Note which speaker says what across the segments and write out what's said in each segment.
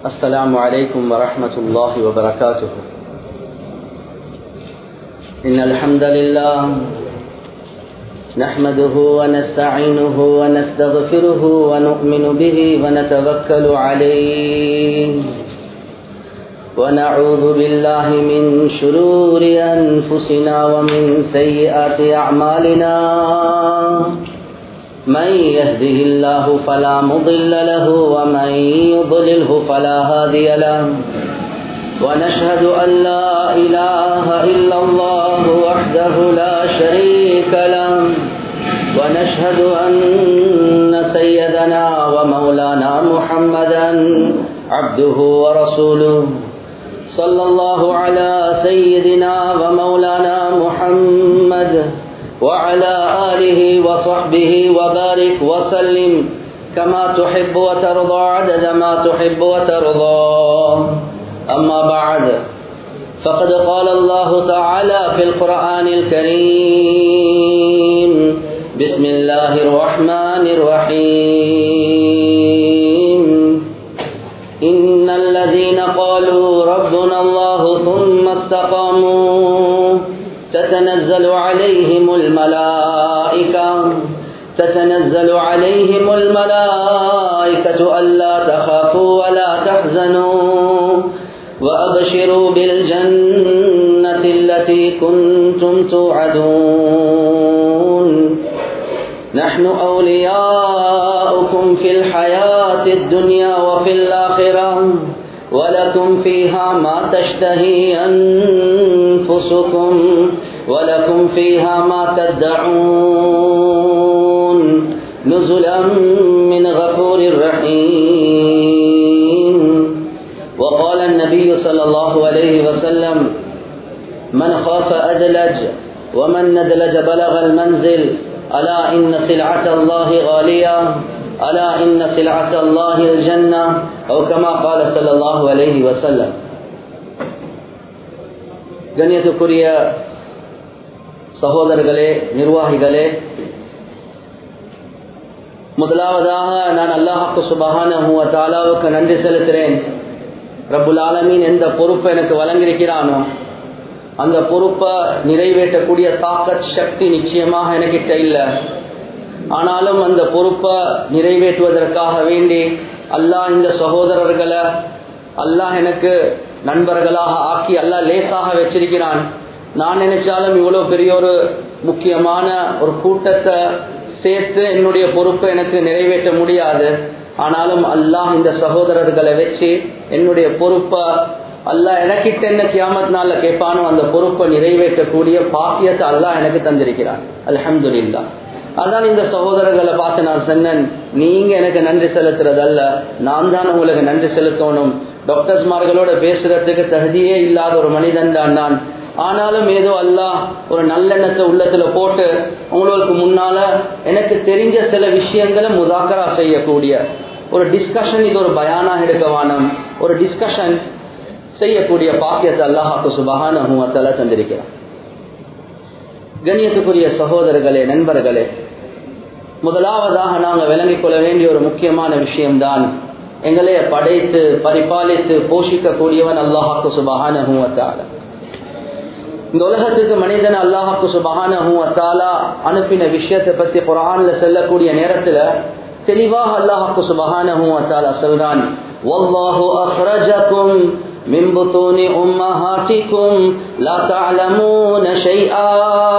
Speaker 1: السلام عليكم ورحمة الله وبركاته إن الحمد لله نحمده ونستعينه ونستغفره ونؤمن به ونتوكل عليه ونعوذ بالله من شرور أنفسنا ومن سيئات أعمالنا من يهده الله فلا مضل له ومن يضلله فلا هادي له ونشهد أن لا إله إلا الله وحده لا شريك له ونشهد أن سيدنا ومولانا محمدا عبده ورسوله صلى الله على سيدنا ومولانا محمد وعلى آله وصحبه وبارك وسلم كما تحب وترضى عدد ما تحب وترضى أما بعد فقد قال الله تعالى في القرآن الكريم بسم الله الرحمن الرحيم إن الذين قالوا ربنا الله ثم استقاموا تتنزل عليهم الملائكة تتنزل عليهم الملائكة ألا تخافوا ولا تحزنوا وأبشروا بالجنة التي كنتم توعدون نحن أولياؤكم في الحياة الدنيا وفي الآخرة ولكم فيها ما تشتهي أنفسكم ولكم فيها ما تدعون نزلا من غفور رحيم وقال النبي صلى الله عليه وسلم من خاف أدلج ومن ندلج بلغ المنزل ألا إن سلعة الله غالية ألا إن سلعة الله الجنة أو كما قال صلى الله عليه وسلم கண்ணியத்துக்குரிய சகோதரர்களே நிர்வாகிகளே முதலாவதாக நான் அல்லாஹாக்கு சுபகான தாலாவுக்கு நன்றி செலுத்துகிறேன் ரபுல் ஆலமீன் எந்த பொறுப்பை எனக்கு வழங்கியிருக்கிறானோ அந்த பொறுப்பை நிறைவேற்றக்கூடிய தாக்கத் சக்தி நிச்சயமாக எனக்கிட்ட இல்லை ஆனாலும் அந்த பொறுப்பை நிறைவேற்றுவதற்காக வேண்டி அல்லாஹ் இந்த சகோதரர்களை அல்லாஹ் எனக்கு நண்பர்களாக ஆக்கி அல்லாஹ் லேசாக வச்சிருக்கிறான் நான் நினைச்சாலும் இவ்வளோ பெரிய ஒரு முக்கியமான ஒரு கூட்டத்தை சேர்த்து என்னுடைய பொறுப்பை எனக்கு நிறைவேற்ற முடியாது ஆனாலும் அல்லாஹ் இந்த சகோதரர்களை வச்சு என்னுடைய பொறுப்பை அல்லாஹ் எனக்கிட்ட என்ன கியாமத் நாளில் கேட்பானோ அந்த பொறுப்பை நிறைவேற்றக்கூடிய பாக்கியத்தை அல்லாஹ் எனக்கு தந்திருக்கிறான் அலமதுல்லா அதான் இந்த சகோதரர்களை பார்த்து நான் சொன்னேன் நீங்க எனக்கு நன்றி செலுத்துறது அல்ல நான் தான் உங்களுக்கு நன்றி செலுத்தணும் டாக்டர்ஸ்மார்களோட பேசுறதுக்கு தகுதியே இல்லாத ஒரு மனிதன் தான் நான் ஆனாலும் ஏதோ அல்லாஹ் ஒரு நல்லெண்ணத்தை உள்ளத்துல போட்டு உங்களுக்கு முன்னால எனக்கு தெரிஞ்ச சில விஷயங்களை முதாக்கரா செய்யக்கூடிய ஒரு டிஸ்கஷன் இது ஒரு பயானாக எடுக்க வானம் ஒரு டிஸ்கஷன் செய்யக்கூடிய பாக்கியத்தை அல்லாஹாக்கு சுபகான தந்திருக்கிறான் கண்ணியத்துக்குரிய சகோதரர்களே நண்பர்களே முதலாவதாக நாங்கள் விளங்கிக் கொள்ள வேண்டிய ஒரு முக்கியமான விஷயம்தான் எங்களைய படைத்து பரிபாலித்து போஷிக்கக்கூடியவன் அல்லாஹாக்கு சுபகான இந்த உலகத்துக்கு மனிதன் அல்லாஹாக்கு சுபகான அனுப்பின விஷயத்தை பத்தி குரான்ல செல்லக்கூடிய நேரத்துல தெளிவாக அல்லாஹாக்கு சுபகான சொல்றான் والله أخرجكم من بطون أمهاتكم لا تعلمون شيئا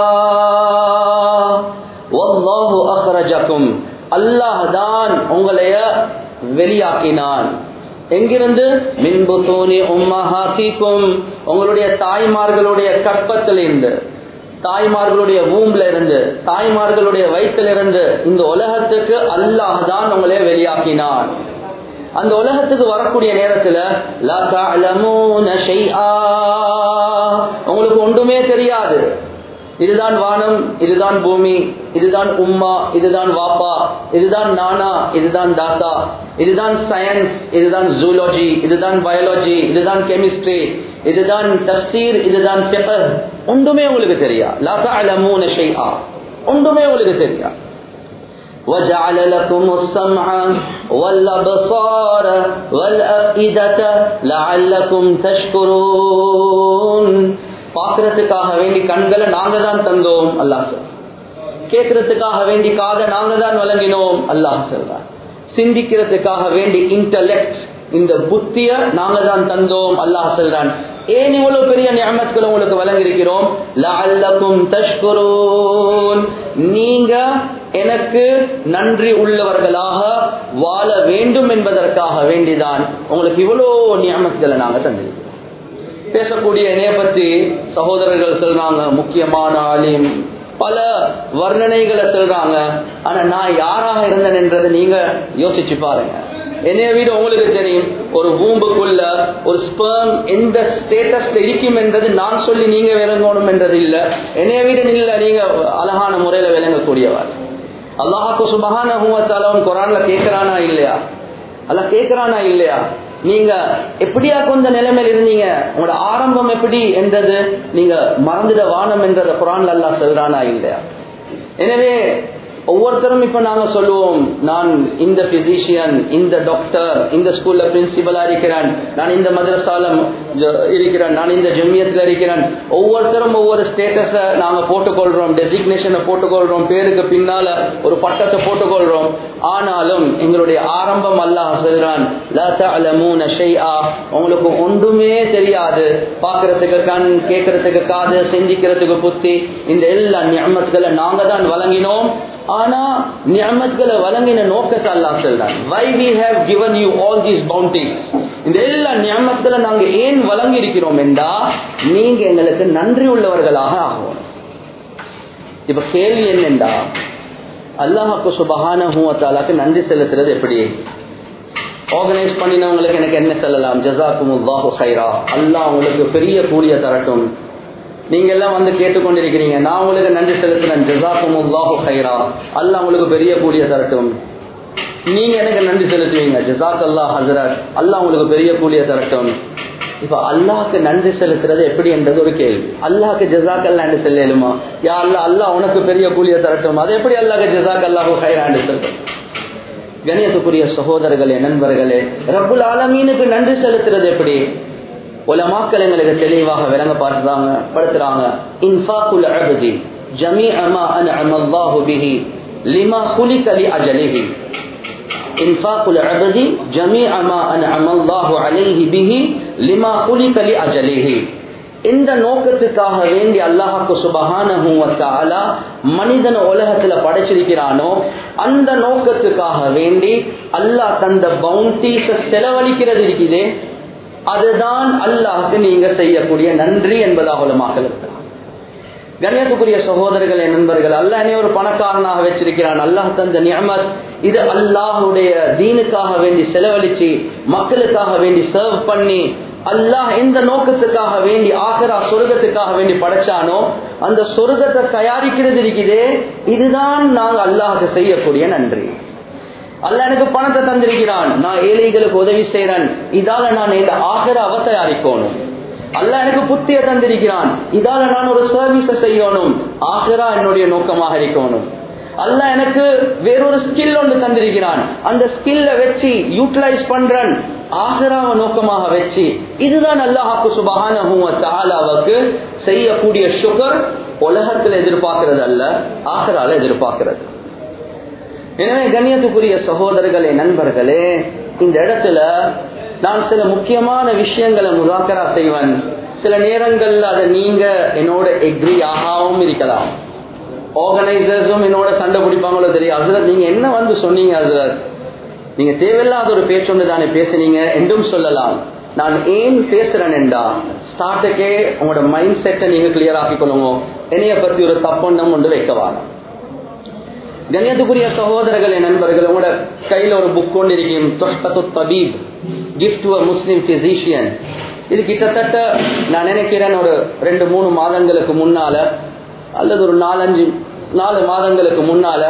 Speaker 1: والله أخرجكم அல்லாஹ் தான் உங்களைய வெளியாக்கினான் எங்கிருந்து மின்பு தோனி உம்மஹாத்திக்கும் உங்களுடைய தாய்மார்களுடைய கற்பத்திலிருந்து தாய்மார்களுடைய ஊம்ல இருந்து தாய்மார்களுடைய வயிற்றிலிருந்து இந்த உலகத்துக்கு அல்லாஹ் தான் உங்களை வெளியாக்கினான் அந்த உலகத்துக்கு வரக்கூடிய நேரத்துல உங்களுக்கு ஒன்றுமே தெரியாது இதுதான் வானம் இதுதான் பூமி இதுதான் உம்மா இதுதான் வாப்பா இதுதான் நானா இதுதான் தாத்தா இதுதான் சயின்ஸ் இதுதான் ஜூலஜி இதுதான் பயாலஜி இதுதான் கெமிஸ்ட்ரி இதுதான் தப்சீர் இதுதான் பெப்பர் ஒன்றுமே உங்களுக்கு தெரியா லாசா அலமூன ஷைஆ ஒன்றுமே உங்களுக்கு தெரியா وجعل لكم السمع والأبصار والأفئدة لعلكم تشكرون பார்க்கறதுக்காக வேண்டி கண்களை நாங்க தான் தந்தோம் அல்லாஹ் சொல்றான் கேட்கறதுக்காக வேண்டி காதை நாங்க தான் வழங்கினோம் அல்லாஹ் சொல்றான் சிந்திக்கிறதுக்காக வேண்டி இன்டலெக்ட் இந்த புத்திய நாங்க தான் தந்தோம் அல்லாஹ் சொல்றான் ஏன் இவ்வளவு பெரிய நியமத்துக்களை உங்களுக்கு வழங்கியிருக்கிறோம் லஅல்லக்கும் தஷ்குரூன் நீங்க எனக்கு நன்றி உள்ளவர்களாக வாழ வேண்டும் என்பதற்காக வேண்டிதான் உங்களுக்கு இவ்வளோ நியமத்துக்களை நாங்க தந்திருக்கிறோம் பேசக்கூடிய என்னைய பத்தி சகோதரர்கள் சொல்றாங்க முக்கியமான ஆலிம் பல வர்ணனைகளை சொல்றாங்க ஆனா நான் யாராக இருந்தேன் என்றதை நீங்க யோசிச்சு பாருங்க என்னைய வீடு உங்களுக்கு தெரியும் ஒரு பூம்புக்குள்ள ஒரு ஸ்பெர்ம் எந்த ஸ்டேட்டஸ்ல இருக்கும் என்றது நான் சொல்லி நீங்க விளங்கணும் என்றது இல்ல என்னைய வீடு இல்ல நீங்க அழகான முறையில விளங்கக்கூடியவர் அல்லாஹாக்கு சுபகான குரான்ல கேட்கிறானா இல்லையா அல்ல கேட்கிறானா இல்லையா நீங்க எப்படியா கொஞ்ச நிலைமையில் இருந்தீங்க உங்களோட ஆரம்பம் எப்படி என்றது நீங்க மறந்துட வானம் என்றத குரான்ல அல்லா சொல்றானா இல்லையா எனவே ஒவ்வொருத்தரும் இப்ப நாங்க சொல்லுவோம் நான் இந்த பிசிஷியன் இந்த டாக்டர் இந்த ஸ்கூல்ல பிரின்சிபலா இருக்கிறேன் நான் இந்த மதரசால இருக்கிறேன் நான் இந்த ஜமியத்துல இருக்கிறேன் ஒவ்வொருத்தரும் ஒவ்வொரு ஸ்டேட்டஸ நாங்க போட்டுக்கொள்றோம் டெசிக்னேஷனை போட்டுக்கொள்றோம் பேருக்கு பின்னால ஒரு பட்டத்தை போட்டுக்கொள்றோம் ஆனாலும் எங்களுடைய ஆரம்பம் அல்லாஹ் சொல்றான் உங்களுக்கு ஒன்றுமே தெரியாது பாக்குறதுக்கு கண் கேட்கறதுக்கு காது சிந்திக்கிறதுக்கு புத்தி இந்த எல்லா ஞாபகங்களை நாங்க தான் வழங்கினோம் ஆனா நியமத்களை வழங்கின நோக்கத்தை அல்லா சொல்றான் why we have given you all these bounties இந்த எல்லா நியமத்களை நாங்க ஏன் வழங்கி இருக்கிறோம் என்றா நீங்க எங்களுக்கு நன்றி உள்ளவர்களாக ஆகும் இப்ப கேள்வி என்னென்றா அல்லாஹாக்கு சுபஹானஹூத்தாலாக்கு நன்றி செலுத்துறது எப்படி ஆர்கனைஸ் பண்ணினவங்களுக்கு எனக்கு என்ன சொல்லலாம் ஜசாக்கும் அல்லாஹு ஹைரா அல்லாஹ் உங்களுக்கு பெரிய கூலிய தரட்டும் நீங்க எல்லாம் வந்து கேட்டுக்கொண்டிருக்கிறீங்க நான் உங்களுக்கு நன்றி செலுத்தினேன் ஜசாக்கும் அல்லாஹு ஹைரா அல்லாஹ் உங்களுக்கு பெரிய கூலிய தரட்டும் நீங்க எனக்கு நன்றி செலுத்துவீங்க ஜசாக் அல்லாஹ் ஹசரத் அல்லாஹ் உங்களுக்கு பெரிய கூலிய தரட்டும் இப்ப அல்லாஹ்க்கு நன்றி செலுத்துறது எப்படி என்றது ஒரு கேள்வி அல்லாஹ்க்கு ஜசாக் அல்லாண்டு செல்லலுமா யா அல்லா அல்லாஹ் உனக்கு பெரிய கூலிய தரட்டும் அது எப்படி அல்லாஹ்க்கு ஜசாக் அல்லாஹு ஹைராண்டு செல்லும் கணியத்துக்குரிய சகோதரர்களே நண்பர்களே ரப்புல் ஆலமீனுக்கு நன்றி செலுத்துறது எப்படி உலமாக்கள் எங்களுக்கு தெளிவாக விளங்க பார்த்துறாங்க படுத்துறாங்க இன்ஃபாக்குல் அபதி ஜமீ அமா அன் அமல்லாஹு பிஹி லிமா குலிக லி அஜலிஹி இன்ஃபாக்குல் அபதி ஜமீ அமா அன் அமல்லாஹு அலைஹி பிஹி லிமா குலிக லி அஜலிஹி இந்த நோக்கத்துக்காக வேண்டி அல்லாஹாக்கு சுபகான மனிதன் உலகத்துல படைச்சிருக்கிறானோ அந்த நோக்கத்துக்காக வேண்டி அல்லாஹ் தந்த பவுண்டீஸ செலவழிக்கிறது இருக்குதே அதுதான் அல்லாஹுக்கு நீங்க செய்யக்கூடிய நன்றி என்பதாக உலமாக இருக்கிறார் கண்ணியத்துக்குரிய சகோதரர்களே நண்பர்கள் அல்லாஹ் என்னை ஒரு பணக்காரனாக வச்சிருக்கிறான் அல்லாஹ் தந்த நியமத் இது அல்லாஹுடைய தீனுக்காக வேண்டி செலவழிச்சு மக்களுக்காக வேண்டி சர்வ் பண்ணி அல்லாஹ் எந்த நோக்கத்துக்காக வேண்டி ஆகரா சொர்க்கத்துக்காக வேண்டி படைச்சானோ அந்த சொர்க்கத்தை தயாரிக்கிறது இருக்குதே இதுதான் நாங்கள் அல்லாஹுக்கு செய்யக்கூடிய நன்றி அல்ல எனக்கு பணத்தை தந்திருக்கிறான் நான் ஏழைகளுக்கு உதவி செய்யறேன் இதால நான் இந்த ஆகராவை தயாரிக்கணும் அல்ல எனக்கு புத்திய தந்திருக்கிறான் இதால நான் ஒரு சர்வீஸ செய்யணும் ஆகரா என்னுடைய நோக்கமாக இருக்கணும் அல்ல எனக்கு வேறொரு ஸ்கில் ஒன்று தந்திருக்கிறான் அந்த ஸ்கில்ல வச்சு யூட்டிலைஸ் பண்றேன் ஆகராவை நோக்கமாக வச்சு இதுதான் அல்லாஹாக்கு சுபகானவுக்கு செய்யக்கூடிய சுகர் உலகத்தில் எதிர்பார்க்கிறது அல்ல ஆகரால எதிர்பார்க்கிறது எனவே கண்ணியத்துக்குரிய சகோதரர்களே நண்பர்களே இந்த இடத்துல நான் சில முக்கியமான விஷயங்களை முதாக்கரா செய்வேன் சில நேரங்கள்ல அதை நீங்க என்னோட எக்ரி ஆகாவும் இருக்கலாம் ஆர்கனைசர்ஸும் என்னோட சண்டை பிடிப்பாங்களோ தெரியும் அதுல நீங்க என்ன வந்து சொன்னீங்க அதுல நீங்க தேவையில்லாத ஒரு பேச்சொன்று தானே பேசுனீங்க என்றும் சொல்லலாம் நான் ஏன் பேசுறேன் என்றா ஸ்டார்ட்டுக்கே உங்களோட மைண்ட் செட்டை நீங்க கிளியர் ஆக்கிக்கொள்ளுங்க என்னைய பத்தி ஒரு தப்பொன்னம் ஒன்று வைக்க வாரம் கண்ணியத்துக்குரிய சகோதரர்கள் என் நண்பர்கள் உங்களோட கையில ஒரு புக் கொண்டு இருக்கும் தொஹ்பத்து தபீப் கிஃப்ட் டு முஸ்லிம் பிசிஷியன் இது கிட்டத்தட்ட நான் நினைக்கிறேன் ஒரு ரெண்டு மூணு மாதங்களுக்கு முன்னால அல்லது ஒரு நாலஞ்சு நாலு மாதங்களுக்கு முன்னால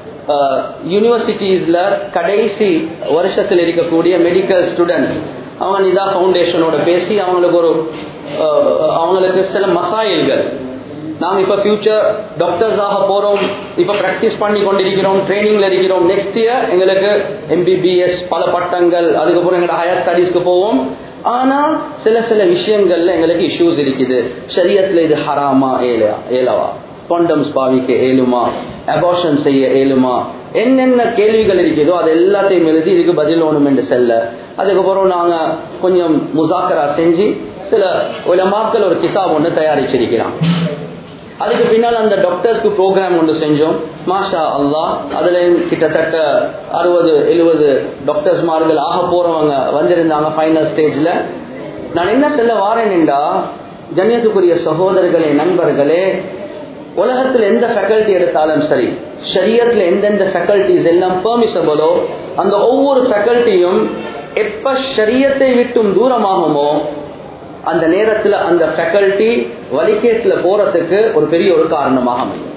Speaker 1: யூனிவர்சிட்டிஸ்ல கடைசி வருஷத்தில் இருக்கக்கூடிய மெடிக்கல் ஸ்டூடெண்ட் அவங்க நிதா ஃபவுண்டேஷனோட பேசி அவங்களுக்கு ஒரு அவங்களுக்கு சில மசாயில்கள் நாங்க இப்ப ஃபியூச்சர் டாக்டர்ஸாக போறோம் இப்ப பிராக்டிஸ் பண்ணி கொண்டிருக்கிறோம் ட்ரைனிங்ல இருக்கிறோம் நெக்ஸ்ட் இயர் எங்களுக்கு எம்பிபிஎஸ் பல பட்டங்கள் அதுக்கப்புறம் எங்களோட ஹையர் ஸ்டடீஸ்க்கு போவோம் ஆனா சில சில விஷயங்கள்ல எங்களுக்கு இஷ்யூஸ் இருக்குது சரியத்துல இது ஹராமா ஏலா ஏலவா காண்டம்ஸ் பாவிக்க ஏழுமா அபார்ஷன் செய்ய ஏழுமா என்னென்ன கேள்விகள் இருக்குதோ அது எல்லாத்தையும் எழுதி இதுக்கு பதில் ஒண்ணும் என்று செல்ல அதுக்கப்புறம் நாங்க கொஞ்சம் முசாக்கரா செஞ்சு சில உலமாக்கள் ஒரு கிதாப் ஒன்று தயாரிச்சிருக்கிறான் அதுக்கு பின்னால் அந்த டாக்டர்ஸ்க்கு ப்ரோக்ராம் ஒன்று செஞ்சோம் மாஷா அல்லா அதுலயும் கிட்டத்தட்ட அறுபது எழுபது டாக்டர்ஸ்மார்கள் ஆக போறவங்க வந்திருந்தாங்க ஃபைனல் ஸ்டேஜ்ல நான் என்ன சொல்ல வாரேன் என்றா ஜன்யத்துக்குரிய சகோதரர்களே நண்பர்களே உலகத்தில் எந்த ஃபேக்கல்ட்டி எடுத்தாலும் சரி ஷரியத்துல எந்தெந்த ஃபேக்கல்டிஸ் எல்லாம் பெர்மிசபிளோ அந்த ஒவ்வொரு ஃபேக்கல்ட்டியும் எப்ப ஷரியத்தை விட்டும் தூரமாகுமோ அந்த நேரத்தில் அந்த ஃபேக்கல்ட்டி வலிகேட்ல போறதுக்கு ஒரு பெரிய ஒரு காரணமாக அமையும்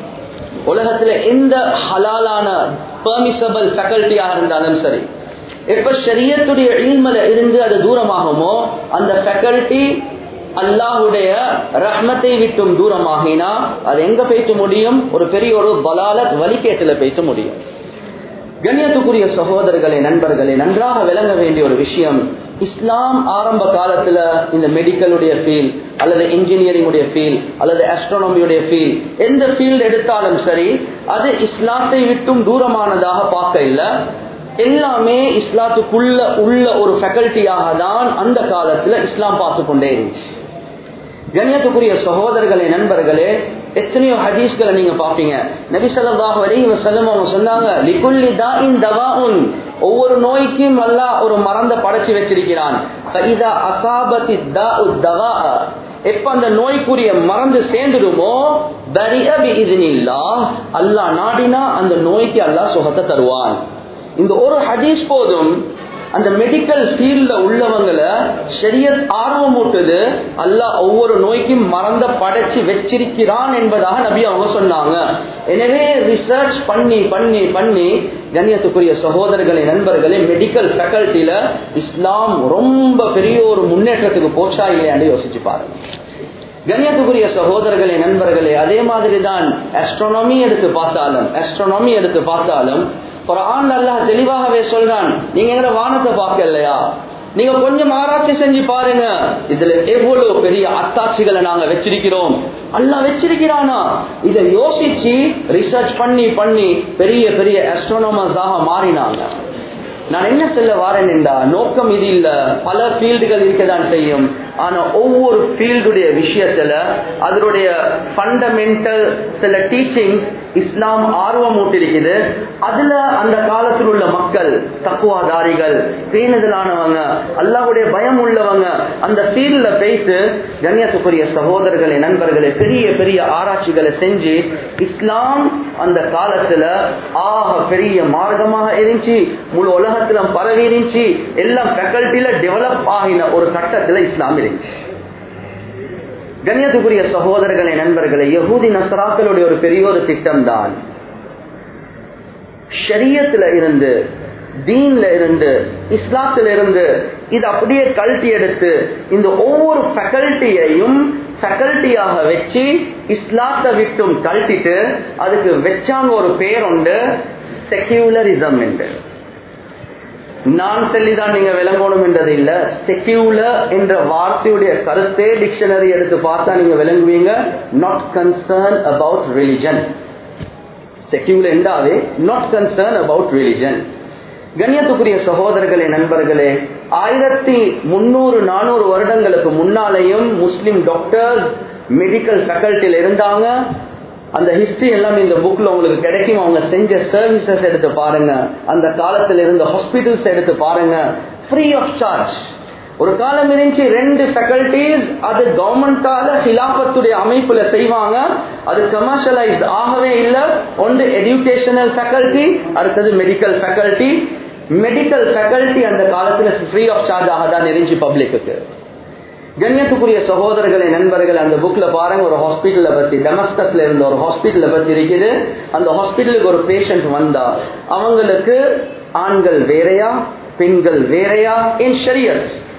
Speaker 1: உலகத்துல எந்த ஹலாலான பெர்மிசபிள் ஃபேக்கல்ட்டியாக இருந்தாலும் சரி எப்ப ஷரியத்துடைய இல்மல இருந்து அது தூரமாகுமோ அந்த ஃபேக்கல்ட்டி அல்லாஹுடைய ரஹ்மத்தை விட்டும் தூரமாகினா அது எங்க பேச முடியும் ஒரு பெரிய ஒரு பலாலத் வலிக்கேட்டுல பேச முடியும் கண்ணியத்துக்குரிய சகோதரர்களே நண்பர்களே நன்றாக விளங்க வேண்டிய ஒரு விஷயம் இஸ்லாம் ஆரம்ப காலத்துல இந்த மெடிக்கலுடைய ஃபீல்ட் அல்லது இன்ஜினியரிங்குடைய ஃபீல்ட் அல்லது ஆஸ்ட்ரானமியுடைய ஃபீல்ட் எந்த ஃபீல்டு எடுத்தாலும் சரி அது இஸ்லாத்தை விட்டும் தூரமானதாக பார்க்க இல்லை எல்லாமே இஸ்லாத்துக்குள்ள உள்ள ஒரு ஃபேக்கல்ட்டியாக தான் அந்த காலத்துல இஸ்லாம் பார்த்து கொண்டே இருந்துச்சு கண்ணியத்துக்குரிய சகோதரர்களே நண்பர்களே எத்தனையோ ஹதீஸ்களை நீங்க பாப்பீங்க நபி ஸல்லல்லாஹு அலைஹி வஸல்லம் அவங்க சொன்னாங்க லிகுல்லி தாஇன் தவாஉன் ஒவ்வொரு நோய்க்கும் அல்லாஹ் ஒரு மருந்த படைச்சு வச்சிருக்கிறான் ஃபஇதா அஸாபத்தி தாஉ தவாஅ எப்ப அந்த நோய்க்குரிய மறந்து சேர்ந்துடுமோ பரிய பிஇذنில்லாஹ் அல்லாஹ் நாடினா அந்த நோய்க்கு அல்லாஹ் சுகத்தை தருவான் இந்த ஒரு ஹதீஸ் போதும் அந்த மெடிக்கல் ஃபீல்ட்ல உள்ளவங்களை ஷரியத் ஆர்வம் ஊட்டுது அல்லாஹ் ஒவ்வொரு நோய்க்கும் மறந்த படைச்சு வச்சிருக்கிறான் என்பதாக நபி அவங்க சொன்னாங்க எனவே ரிசர்ச் பண்ணி பண்ணி பண்ணி கண்ணியத்துக்குரிய சகோதரர்களே நண்பர்களே மெடிக்கல் ஃபேக்கல்ட்டில இஸ்லாம் ரொம்ப பெரிய ஒரு முன்னேற்றத்துக்கு போச்சா இல்லையான்னு யோசிச்சு பாருங்க கண்ணியத்துக்குரிய சகோதரர்களே நண்பர்களே அதே மாதிரி தான் ஆஸ்ட்ரோனமி எடுத்து பார்த்தாலும் ஆஸ்ட்ரோனமி எடுத்து பார்த்தாலும் குரான் அல்லாஹ் தெளிவாகவே சொல்றான் நீங்க எங்கட வானத்தை பார்க்கலையா நீங்க கொஞ்சம் ஆராய்ச்சி செஞ்சு பாருங்க இதுல எவ்வளவு பெரிய அத்தாட்சிகளை நாங்க வச்சிருக்கிறோம் அல்லாஹ் வச்சிருக்கிறானா இதை யோசிச்சு ரிசர்ச் பண்ணி பண்ணி பெரிய பெரிய ஆஸ்ட்ரோனமர்ஸாக மாறினாங்க நான் என்ன சொல்ல வாரேன் என்றா நோக்கம் இது இல்ல பல ஃபீல்டுகள் இருக்கதான் செய்யும் ஆனா ஒவ்வொரு ஃபீல்டுடைய விஷயத்துல அதனுடைய ஃபண்டமெண்டல் சில டீச்சிங்ஸ் இஸ்லாம் ஆர்வம் ஊட்டிருக்குது அதுல அந்த காலத்தில் உள்ள மக்கள் தக்குவாதாரிகள் பேணுதலானவங்க அல்லாவுடைய பயம் உள்ளவங்க அந்த ஃபீல்ட்ல பேசி கண்ணியத்துக்குரிய சகோதரர்களே நண்பர்களே பெரிய பெரிய ஆராய்ச்சிகளை செஞ்சு இஸ்லாம் அந்த காலத்துல ஆக பெரிய மார்க்கமாக இருந்துச்சு முழு உலகத்துல பரவி இருந்துச்சு எல்லாம் ஃபேக்கல்ட்டில டெவலப் ஆகின ஒரு கட்டத்துல இஸ்லாம் இருந்துச்சு கண்ணியத்துக்குரிய சகோதரர்களே நண்பர்களே யகூதி நசராக்களுடைய ஒரு பெரிய ஒரு திட்டம் தான் ஷரியத்துல இருந்து தீன்ல இருந்து இஸ்லாத்துல இருந்து இது அப்படியே கல்ட்டி எடுத்து இந்த ஒவ்வொரு ஃபேக்கல்ட்டியையும் ஃபேக்கல்ட்டியாக வச்சு இஸ்லாத்தை விட்டும் கழட்டிட்டு அதுக்கு வச்சாங்க ஒரு பேர் உண்டு செக்யூலரிசம் என்று நான் சொல்லிதான் நீங்க விளங்கணும் என்றது இல்ல செக்யூலர் என்ற வார்த்தையுடைய கருத்தே டிக்ஷனரி எடுத்து பார்த்தா நீங்க விளங்குவீங்க not concern about religion secular என்றாவே நாட் கன்சர்ன் அபவுட் ரிலிஜன் கண்ணியத்துக்குரிய சகோதரர்களே நண்பர்களே ஆயிரத்தி முன்னூறு நானூறு வருடங்களுக்கு முன்னாலேயும் முஸ்லிம் டாக்டர்ஸ் மெடிக்கல் ஃபேக்கல்ட்டியில் இருந்தாங்க அந்த ஹிஸ்டரி எல்லாம் இந்த புக்ல உங்களுக்கு கிடைக்கும் அவங்க செஞ்ச சர்வீசஸ் எடுத்து பாருங்க அந்த காலத்தில் இருந்த ஹாஸ்பிட்டல்ஸ் எடுத்து பாருங்க ஃப்ரீ ஆஃப் சார்ஜ் ஒரு காலம் இருந்துச்சு ரெண்டு ஃபேக்கல்டிஸ் அது கவர்மெண்டால ஹிலாபத்துடைய அமைப்புல செய்வாங்க அது கமர்ஷியலைஸ்ட் ஆகவே இல்லை ஒன்று எஜுகேஷனல் ஃபேக்கல்டி அடுத்தது மெடிக்கல் ஃபேக்கல்டி மெடிக்கல் ஃபேக்கல்டி அந்த காலத்துல ஃப்ரீ ஆஃப் சார்ஜ் ஆக தான் இருந்துச்சு பப்ளிக்கு கண்ணியத்துக்குரிய சகோதரர்களை நண்பர்கள் அந்த புக்ல பாருங்க ஒரு ஹாஸ்பிட்டலை பத்தி டெமஸ்கஸ்ல இருந்த ஒரு ஹாஸ்பிட்டலை பத்தி இருக்குது அந்த ஹாஸ்பிட்டலுக்கு ஒரு பேஷண்ட் வந்தா அவங்களுக்கு ஆண்கள் வேறையா பெண்கள் வேறையா என் ஷரியத்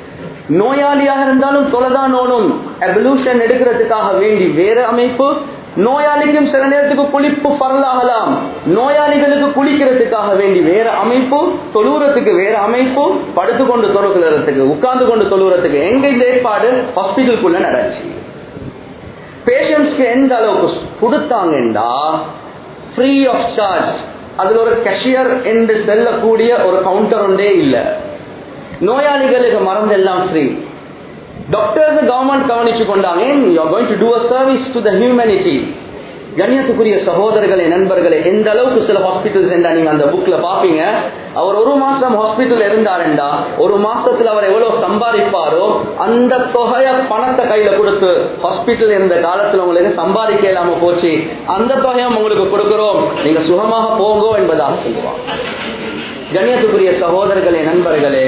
Speaker 1: நோயாளியாக இருந்தாலும் தொலைதான் நோனும் எவல்யூஷன் எடுக்கிறதுக்காக வேண்டி வேற அமைப்பு நோயாளிக்கும் சில நேரத்துக்கு குளிப்பு பரலாகலாம் நோயாளிகளுக்கு குளிக்கிறதுக்காக வேண்டி வேற அமைப்பு தொழுறதுக்கு வேற அமைப்பு படுத்துக்கொண்டு தொழுகிறதுக்கு உட்கார்ந்து கொண்டு தொழுகிறதுக்கு எங்க இந்த ஏற்பாடு ஹாஸ்பிட்டலுக்குள்ள நடந்துச்சு பேஷண்ட்ஸ்க்கு எந்த அளவுக்கு கொடுத்தாங்கண்டா ஃப்ரீ ஆஃப் சார்ஜ் அதுல ஒரு கேஷியர் என்று செல்லக்கூடிய ஒரு கவுண்டர் ஒன்றே இல்லை நோயாளிகளுக்கு மருந்து எல்லாம் ஃப்ரீ டாக்டர்ஸ் கவர்மெண்ட் கவனிச்சு கொண்டாங்க you are going to do a service to the humanity கண்ணியத்துக்குரிய சகோதரர்களே நண்பர்களே எந்த அளவுக்கு சில ஹாஸ்பிட்டல்ஸ் என்றா நீங்க அந்த புக்ல பாப்பீங்க அவர் ஒரு மாசம் ஹாஸ்பிட்டல் இருந்தாருண்டா ஒரு மாசத்துல அவர் எவ்வளவு சம்பாதிப்பாரோ அந்த தொகைய பணத்தை கையில கொடுத்து ஹாஸ்பிட்டல் இருந்த காலத்துல உங்களுக்கு சம்பாதிக்க இல்லாம போச்சு அந்த தொகையை உங்களுக்கு கொடுக்கிறோம் நீங்க சுகமாக போங்கோ என்பதாக சொல்லுவாங்க கண்ணியத்துக்குரிய சகோதரர்களே நண்பர்களே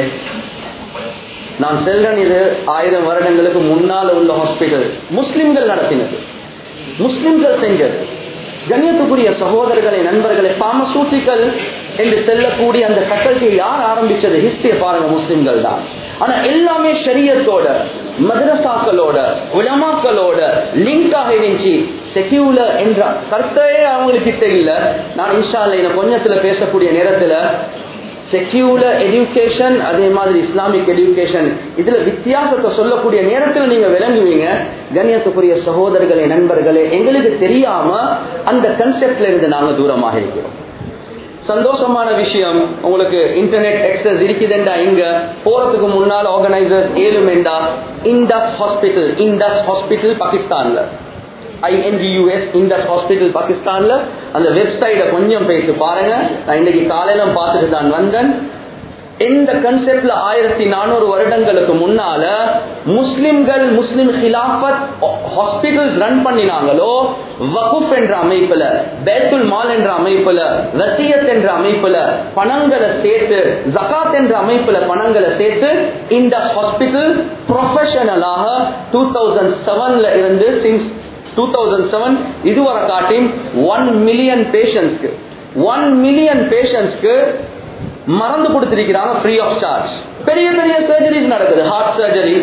Speaker 1: நான் செல்றேன் இது ஆயிரம் வருடங்களுக்கு முன்னால் உள்ள ஹாஸ்பிட்டல் முஸ்லிம்கள் நடத்தினது முஸ்லிம்கள் செஞ்சது கண்ணியத்துக்குரிய சகோதரர்களை நண்பர்களை பார்மசூட்டிக்கல் என்று செல்லக்கூடிய அந்த ஃபேக்கல்ட்டியை யார் ஆரம்பிச்சது ஹிஸ்டரியை பாருங்க முஸ்லிம்கள் தான் ஆனா எல்லாமே ஷரியத்தோட மதரசாக்களோட உலமாக்களோட லிங்காக இருந்துச்சு செக்யூலர் என்ற கருத்தையே அவங்களுக்கு இல்ல நான் இன்ஷால்ல இந்த கொஞ்சத்துல பேசக்கூடிய நேரத்துல செக்யூலர் எஜுகேஷன் அதே மாதிரி இஸ்லாமிக் எஜுகேஷன் இதுல வித்தியாசத்தை சொல்லக்கூடிய நேரத்தில் நீங்க விளங்குவீங்க கண்ணியத்துக்குரிய சகோதரர்களே நண்பர்களே எங்களுக்கு தெரியாம அந்த கன்செப்ட்ல இருந்து நாங்க தூரமாக இருக்கிறோம் சந்தோஷமான விஷயம் உங்களுக்கு இன்டர்நெட் எக்ஸஸ் இருக்குதுண்டா இங்க போறதுக்கு முன்னால் ஆர்கனைசர்ஸ் ஏழுமெண்டா இண்டஸ் ஹாஸ்பிட்டல் இண்டஸ் ஹாஸ்பிட்டல் பாகிஸ்தான்ல ஐஎன்ஜியூஎஸ் இண்டஸ் ஹாஸ்பிட்டல் பாகிஸ்தான்ல அந்த வெப்சைட்டை கொஞ்சம் பேசி பாருங்க நான் இன்னைக்கு காலையில பார்த்துட்டு தான் வந்தேன் எந்த கன்செப்ட்ல ஆயிரத்தி நானூறு வருடங்களுக்கு முன்னால முஸ்லிம்கள் முஸ்லிம் ஹிலாபத் ஹாஸ்பிட்டல்ஸ் ரன் பண்ணினாங்களோ வகுப் என்ற அமைப்புல பேத்துல் மால் என்ற அமைப்புல வசியத் என்ற அமைப்புல பணங்களை சேர்த்து ஜகாத் என்ற அமைப்புல பணங்களை சேர்த்து இந்த ஹாஸ்பிட்டல் ப்ரொஃபஷனலாக டூ தௌசண்ட் செவன்ல இருந்து சின்ஸ் டூ தௌசண்ட் செவன் இதுவரை காட்டி ஒன் மில்லியன் பேஷண்ட்ஸ்க்கு ஒன் மில்லியன் பேஷண்ட்ஸ்க்கு மறந்து கொடுத்திருக்கிறாங்க ஃப்ரீ ஆஃப் சார்ஜ் பெரிய பெரிய சர்ஜரிஸ் நடக்குது ஹார்ட் சர்ஜரி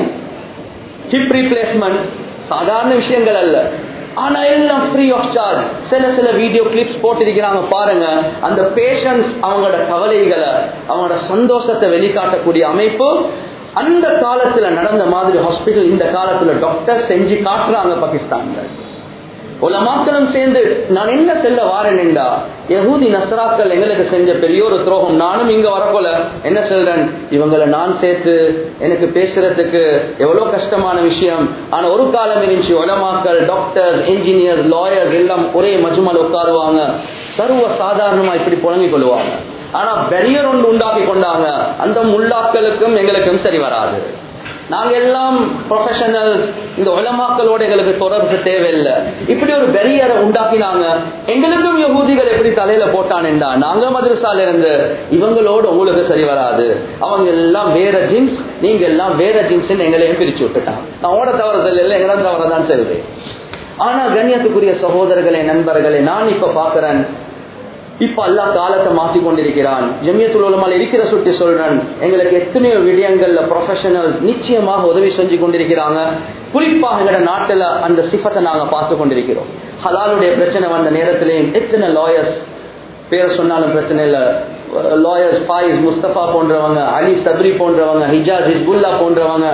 Speaker 1: ஹிப் ரீப்ளேஸ்மெண்ட் சாதாரண விஷயங்கள் அல்ல ஆனா எல்லாம் ஃப்ரீ ஆஃப் சார்ஜ் சில சில வீடியோ கிளிப்ஸ் போட்டிருக்கிறாங்க பாருங்க அந்த பேஷண்ட்ஸ் அவங்களோட கவலைகளை அவங்களோட சந்தோஷத்தை வெளிக்காட்டக்கூடிய அமைப்பு அந்த காலத்துல நடந்த மாதிரி ஹாஸ்பிட்டல் இந்த காலத்துல டாக்டர் செஞ்சு காட்டுறாங்க பாகிஸ்தான்ல உலமாக்களும் சேர்ந்து நான் என்ன செல்ல வாரேன்டா யகூதி நசராக்கள் எங்களுக்கு செஞ்ச பெரிய ஒரு துரோகம் நானும் இங்க வரப்போல என்ன சொல்றேன் இவங்களை நான் சேர்த்து எனக்கு பேசுறதுக்கு எவ்வளவு கஷ்டமான விஷயம் ஆனா ஒரு காலம் இருந்துச்சு உலமாக்கள் டாக்டர்ஸ் இன்ஜினியர்ஸ் லாயர்ஸ் எல்லாம் ஒரே மஜுமல் உட்காருவாங்க சர்வ சாதாரணமா இப்படி புழங்கிக் கொள்வாங்க ஆனா பெரியர் ஒன்று உண்டாக்கி கொண்டாங்க அந்த முல்லாக்களுக்கும் எங்களுக்கும் சரி வராது நாங்க எல்லாம் ப்ரொஃபஷனல் இந்த உலமாக்களோட எங்களுக்கு தொடர்பு தேவையில்லை இப்படி ஒரு பெரியரை உண்டாக்கினாங்க எங்களுக்கும் யகூதிகள் எப்படி தலையில போட்டானேண்டா நாங்க மதுரசால இருந்து இவங்களோட உங்களுக்கு சரி வராது அவங்க எல்லாம் வேற ஜீன்ஸ் நீங்க எல்லாம் வேற ஜீன்ஸ் எங்களையும் பிரிச்சு விட்டுட்டாங்க நான் ஓட தவறுதல் இல்லை எங்களை தவறதான் செய்வேன் ஆனா கண்ணியத்துக்குரிய சகோதரர்களே நண்பர்களே நான் இப்ப பாக்குறேன் இப்ப அல்லா காலத்தை மாத்தி கொண்டிருக்கிறான் ஜமியத்துல் உலமால் இருக்கிற சுட்டி சொல்றேன் எங்களுக்கு எத்தனையோ விடயங்கள்ல ப்ரொஃபஷனல்ஸ் நிச்சயமாக உதவி செஞ்சு கொண்டிருக்கிறாங்க குறிப்பாக எங்களோட நாட்டுல அந்த சிஃபத்தை நாங்க பார்த்து கொண்டிருக்கிறோம் ஹலாலுடைய பிரச்சனை வந்த நேரத்திலேயும் எத்தனை லாயர்ஸ் பேரை சொன்னாலும் பிரச்சனை இல்லை லாயர்ஸ் பாயிஸ் முஸ்தபா போன்றவங்க அலி சப்ரி போன்றவங்க ஹிஜாஸ் ஹிஸ்புல்லா போன்றவங்க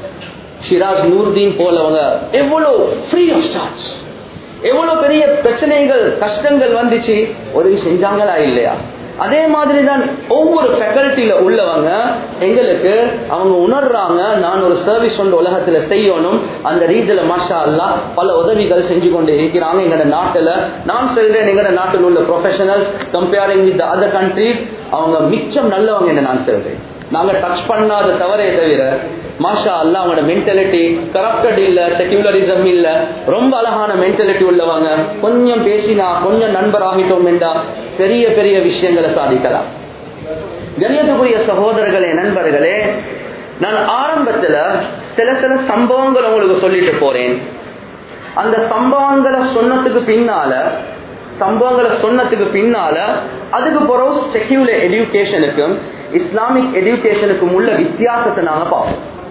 Speaker 1: ஷிராஜ் நூர்தீன் போலவங்க எவ்வளவு ஃப்ரீ ஆஃப் சார்ஜ் எவ்வளவு பெரிய பிரச்சனைகள் கஷ்டங்கள் வந்துச்சு உதவி செஞ்சாங்களா இல்லையா அதே மாதிரி தான் ஒவ்வொரு ஃபேக்கல்ட்டியில உள்ளவங்க எங்களுக்கு அவங்க உணர்றாங்க நான் ஒரு சர்வீஸ் ஒன்று உலகத்துல செய்யணும் அந்த ரீதியில மாஷா அல்லா பல உதவிகள் செஞ்சு கொண்டு இருக்கிறாங்க எங்களோட நாட்டுல நான் சொல்றேன் எங்களோட நாட்டில் உள்ள professionals comparing with other countries அவங்க மிச்சம் நல்லவங்க என்ன நான் சொல்றேன் நாங்க டச் பண்ணாத தவறே தவிர மாஷா அல்ல அவங்களோட மென்டாலிட்டி கரப்டட் இல்ல செக்யூலரிசம் இல்ல ரொம்ப அழகான மென்டாலிட்டி உள்ளவங்க கொஞ்சம் பேசினா கொஞ்சம் நண்பர் ஆகிட்டோம் என்றா பெரிய பெரிய விஷயங்களை சாதிக்கலாம் கணியத்துக்குரிய சகோதரர்களே நண்பர்களே நான் ஆரம்பத்துல சில சில சம்பவங்கள் உங்களுக்கு சொல்லிட்டு போறேன் அந்த சம்பவங்களை சொன்னதுக்கு பின்னால சம்பவங்களை சொன்னதுக்கு பின்னால அதுக்கு பிறகு செக்யூலர் எஜுகேஷனுக்கும் இஸ்லாமிக் எஜுகேஷனுக்கும் உள்ள வித்தியாசத்தை நாங்க பார்ப்போம்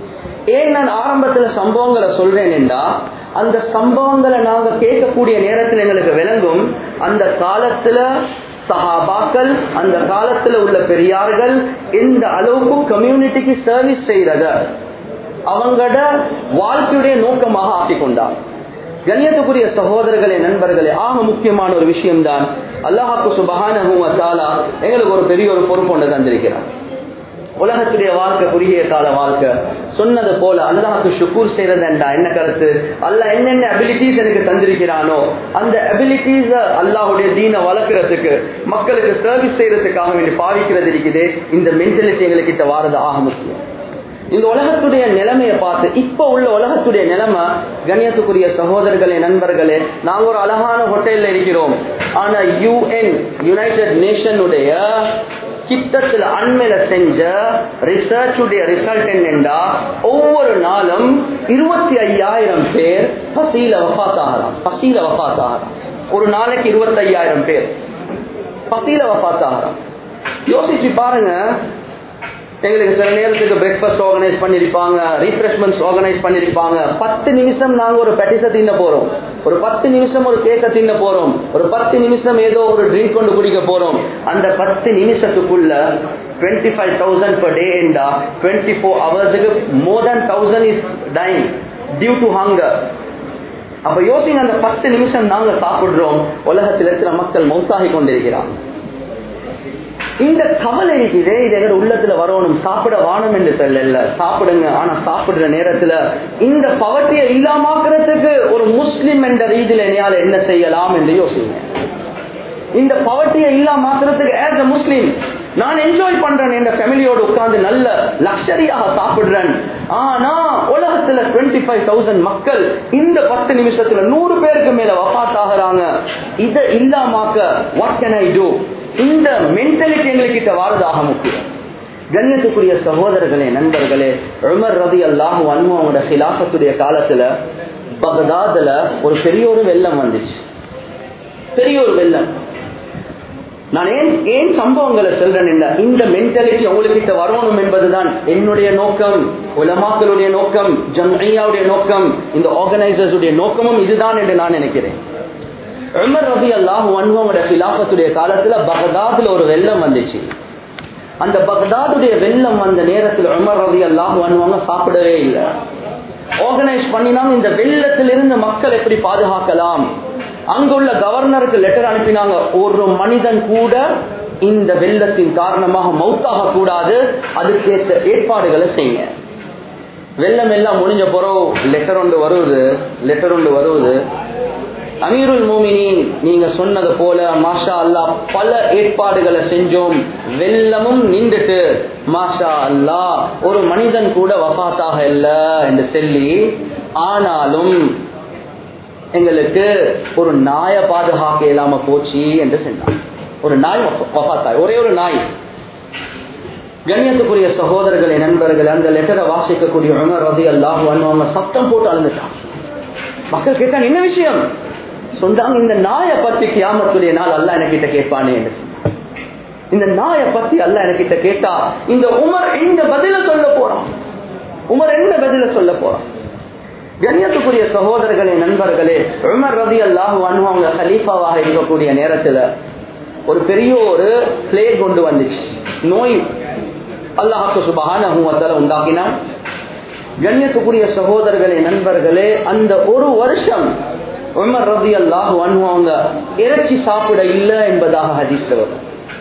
Speaker 1: ஏன் நான் ஆரம்பத்துல சம்பவங்களை சொல்றேன் என்றா அந்த சம்பவங்களை நாங்க கேட்கக்கூடிய நேரத்தில் எங்களுக்கு விளங்கும் அந்த காலத்துல சஹாபாக்கள் அந்த காலத்துல உள்ள பெரியார்கள் எந்த அளவுக்கு கம்யூனிட்டிக்கு சர்வீஸ் செய்யறத அவங்களோட வாழ்க்கையுடைய நோக்கமாக ஆக்கி கொண்டார் கண்ணியத்துக்குரிய சகோதரர்களே நண்பர்களே ஆக முக்கியமான ஒரு விஷயம்தான் அல்லாஹாக்கு சுபகான எங்களுக்கு ஒரு பெரிய ஒரு பொறுப்பு ஒன்று தந்திருக்கிறார் உலகத்துடைய வாழ்க்கை குறுகிய கால வாழ்க்கை சொன்னது போல அல்லாஹுக்கு ஷுக்கூர் செய்யறதுண்டா என்ன கருத்து அல்ல என்னென்ன அபிலிட்டிஸ் எனக்கு தந்திருக்கிறானோ அந்த அபிலிட்டிஸ் அல்லாஹுடைய தீனை வளர்க்கறதுக்கு மக்களுக்கு சர்வீஸ் செய்யறதுக்காக வேண்டி பாவிக்கிறது இருக்குது இந்த மென்டாலிட்டி எங்களுக்கு வாரது ஆக முக்கியம் இந்த உலகத்துடைய நிலைமையை பார்த்து இப்ப உள்ள உலகத்துடைய நிலைமை கண்ணியத்துக்குரிய சகோதரர்களே நண்பர்களே நாங்க ஒரு அழகான ஹோட்டல்ல இருக்கிறோம் ஆனா யூஎன் யுனைடெட் நேஷனுடைய கிட்டத்தில் அண்மையில செஞ்ச ரிசர்ச்சுடைய ரிசல்ட் என்னென்றா ஒவ்வொரு நாளும் இருபத்தி ஐயாயிரம் பேர் பசியில வஃத்தாகலாம் பசியில வஃத்தாகலாம் ஒரு நாளைக்கு இருபத்தி ஐயாயிரம் பேர் பசியில வஃத்தாகலாம் யோசிச்சு பாருங்க எங்களுக்கு சில நேரத்துக்கு பிரேக்ஃபாஸ்ட் ஆர்கனைஸ் பண்ணிருப்பாங்க ரீஃப்ரெஷ்மெண்ட்ஸ் ஆர்கனைஸ் பண்ணிருப்பாங்க பத்து நிமிஷம் நாங்க ஒரு பெட்டிச தின்ன போறோம் ஒரு பத்து நிமிஷம் ஒரு கேக்க தின்ன போறோம் ஒரு பத்து நிமிஷம் ஏதோ ஒரு ட்ரிங்க் கொண்டு குடிக்க போறோம் அந்த பத்து நிமிஷத்துக்குள்ள twenty five thousand per day என்றா டுவெண்ட்டி ஃபோர் ஹவர்ஸுக்கு more than thousand is time due to hunger அப்ப யோசிங்க அந்த பத்து நிமிஷம் நாங்க சாப்பிடுறோம் உலகத்தில் இருக்கிற மக்கள் மௌத்தாகி கொண்டிருக்கிறாங்க இந்த கவலை இருக்குது இது எங்க உள்ளத்துல வரணும் சாப்பிட வானம் என்று சொல்லல சாப்பிடுங்க ஆனா சாப்பிடுற நேரத்துல இந்த பவர்ட்டியை இல்லாமக்கிறதுக்கு ஒரு முஸ்லிம் என்ற ரீதியில என்னால என்ன செய்யலாம் என்று யோசிங்க இந்த பவர்ட்டியை இல்லாமக்கிறதுக்கு ஆஸ் அ முஸ்லிம் நான் என்ஜாய் பண்றேன் என்ற ஃபேமிலியோட உட்கார்ந்து நல்ல லக்ஷரியாக சாப்பிடுறேன் ஆனா உலகத்துல டுவெண்ட்டி ஃபைவ் தௌசண்ட் மக்கள் இந்த பத்து நிமிஷத்துல நூறு பேருக்கு மேல வபாத் ஆகிறாங்க இதை இல்லாமாக்க வாட் கேன் ஐ டூ இந்த மென்டாலிட்டி எங்ககிட்ட வாழ்றதாக முக்கியம் கண்ணியத்துக்குரிய சகோதரர்களே நண்பர்களே உமர் ரதி அல்லாஹ் அன்மோட ஹிலாபத்துடைய காலத்துல பகதாதுல ஒரு பெரிய ஒரு வெள்ளம் வந்துச்சு பெரிய ஒரு வெள்ளம் நான் ஏன் ஏன் சம்பவங்களை சொல்றேன் இந்த மென்டாலிட்டி உங்ககிட்ட வரணும் என்பதுதான் என்னுடைய நோக்கம் உலமாக்களுடைய நோக்கம் ஜம்ஐயாவுடைய நோக்கம் இந்த ஆர்கனைசர்ஸ் நோக்கமும் இதுதான் என்று நான் நினைக்கிறேன் உமர் ரபி அல்லாஹ் அன்வங்களோட பிலாபத்துடைய காலத்துல பகதாதுல ஒரு வெள்ளம் வந்துச்சு அந்த பகதாதுடைய வெள்ளம் வந்த நேரத்தில் உமர் ரபி அல்லாஹ் அன்வங்க சாப்பிடவே இல்லை ஆர்கனைஸ் பண்ணினாங்க இந்த வெள்ளத்திலிருந்து மக்கள் எப்படி பாதுகாக்கலாம் அங்குள்ள கவர்னருக்கு லெட்டர் அனுப்பினாங்க ஒரு மனிதன் கூட இந்த வெள்ளத்தின் காரணமாக மௌத்தாக கூடாது அதுக்கேற்ற ஏற்பாடுகளை செய்யுங்க வெள்ளம் எல்லாம் முடிஞ்ச பிறகு லெட்டர் ஒன்று வருவது லெட்டர் ஒன்று வருவது அமீருல் மோமினின் நீங்க சொன்னது போல மாஷா அல்லா பல ஏற்பாடுகளை செஞ்சோம் வெள்ளமும் நின்றுட்டு மாஷா அல்லா ஒரு மனிதன் கூட வபாத்தாக இல்ல என்று சொல்லி ஆனாலும் எங்களுக்கு ஒரு நாயை பாதுகாக்க இல்லாம போச்சு என்று சொன்னார் ஒரு நாய் வபாத்தாய் ஒரே ஒரு நாய் கண்ணியத்துக்குரிய சகோதரர்களே நண்பர்கள் அந்த லெட்டரை வாசிக்கக்கூடிய உமர் ரதி அல்லாஹ் அவங்க சத்தம் போட்டு அழுந்துட்டான் மக்கள் கேட்டாங்க என்ன விஷயம் சொன்னாங்க இந்த நாயை பத்தி கியாமத்துடைய நாள் அல்ல என்கிட்ட கேட்பானே என்று இந்த நாயை பத்தி அல்ல என்கிட்ட கேட்டா இந்த உமர் எந்த பதில சொல்ல போறான் உமர் என்ன பதில சொல்ல போறான் கண்ணியத்துக்குரிய சகோதரர்களே நண்பர்களே உமர் ரதி அல்லாஹு அவங்க ஹலீஃபாவாக இருக்கக்கூடிய நேரத்துல ஒரு பெரிய ஒரு பிளேக் கொண்டு வந்துச்சு நோய் அல்லாஹாக்கு சுபகான உண்டாக்கினான் கண்ணியத்துக்குரிய சகோதரர்களே நண்பர்களே அந்த ஒரு வருஷம் உமர் ரதி அல்லாஹு அவங்க இறைச்சி சாப்பிட இல்லை என்பதாக ஹதீஸ்ல வரும்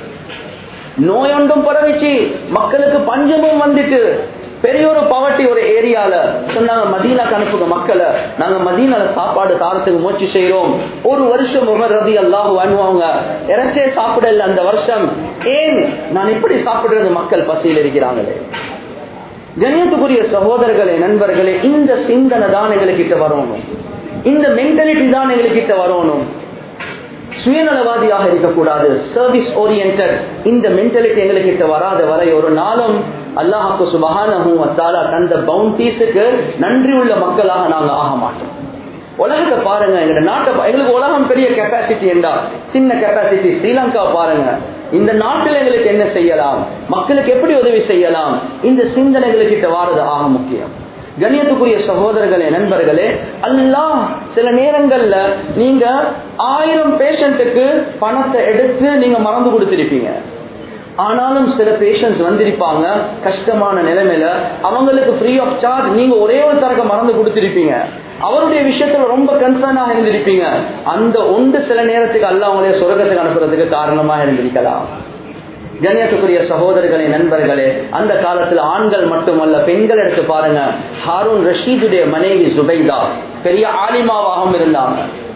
Speaker 1: நோய் ஒன்றும் பரவிச்சு மக்களுக்கு பஞ்சமும் வந்துட்டு பெரிய ஒரு பவர்ட்டி ஒரு ஏரியால சொன்னாங்க மதீனாக்கு அனுப்புங்க மக்களை நாங்க மதீனால சாப்பாடு தாரத்துக்கு முயற்சி செய்யறோம் ஒரு வருஷம் உமர் ரதி அல்லாஹு அனுவாங்க இறைச்சே சாப்பிடல அந்த வருஷம் ஏன் நான் எப்படி சாப்பிடுறது மக்கள் பசியில் இருக்கிறாங்களே கணியத்துக்குரிய சகோதரர்களே நண்பர்களே இந்த சிந்தனை தான் எங்களுக்கு வரணும் இந்த மென்டாலிட்டி தான் எங்களுக்கு வரணும் சுயநலவாதியாக இருக்கக்கூடாது சர்வீஸ் ஓரியன்ட் இந்த மென்டாலிட்டி எங்களுக்கு வராத வரை ஒரு நாளும் அல்லாஹாக்கு சுபகான தந்த பவுண்டீஸுக்கு நன்றி உள்ள மக்களாக நாங்க ஆக மாட்டோம் உலகத்தை பாருங்க எங்க நாட்டை எங்களுக்கு உலகம் பெரிய கெப்பாசிட்டி என்றா சின்ன கெப்பாசிட்டி ஸ்ரீலங்கா பாருங்க இந்த நாட்டில் எங்களுக்கு என்ன செய்யலாம் மக்களுக்கு எப்படி உதவி செய்யலாம் இந்த சிந்தனைகளுக்கிட்ட வாரது ஆக முக்கியம் கண்ணியத்துக்குரிய சகோதரர்களே நண்பர்களே அல்லாஹ் சில நேரங்கள்ல நீங்க ஆயிரம் பேஷண்ட்டுக்கு பணத்தை எடுத்து நீங்க மறந்து கொடுத்திருப்பீங்க ஆனாலும் சில பேஷண்ட்ஸ் வந்திருப்பாங்க கஷ்டமான நிலைமையில அவங்களுக்கு ஃப்ரீ ஆஃப் சார்ஜ் நீங்க ஒரே ஒரு தரக்க மறந்து கொடுத்திருப்பீங்க அவருடைய விஷயத்துல ரொம்ப கன்சர்னாக இருந்திருப்பீங்க அந்த ஒன்று சில நேரத்துக்கு அல்ல அவங்களே சொர்க்கத்துக்கு அனுப்புறதுக்கு காரணமாக இருந்திருக்கலாம் கண்ணியத்துக்குரிய சகோதரர்களே நண்பர்களே அந்த காலத்துல ஆண்கள் மட்டுமல்ல பெண்கள் எடுத்து பாருங்க ஹாரூன் ரஷீதுடைய மனைவி சுபைதா பெரிய ஆலிமாவாகவும் இருந்தாங்க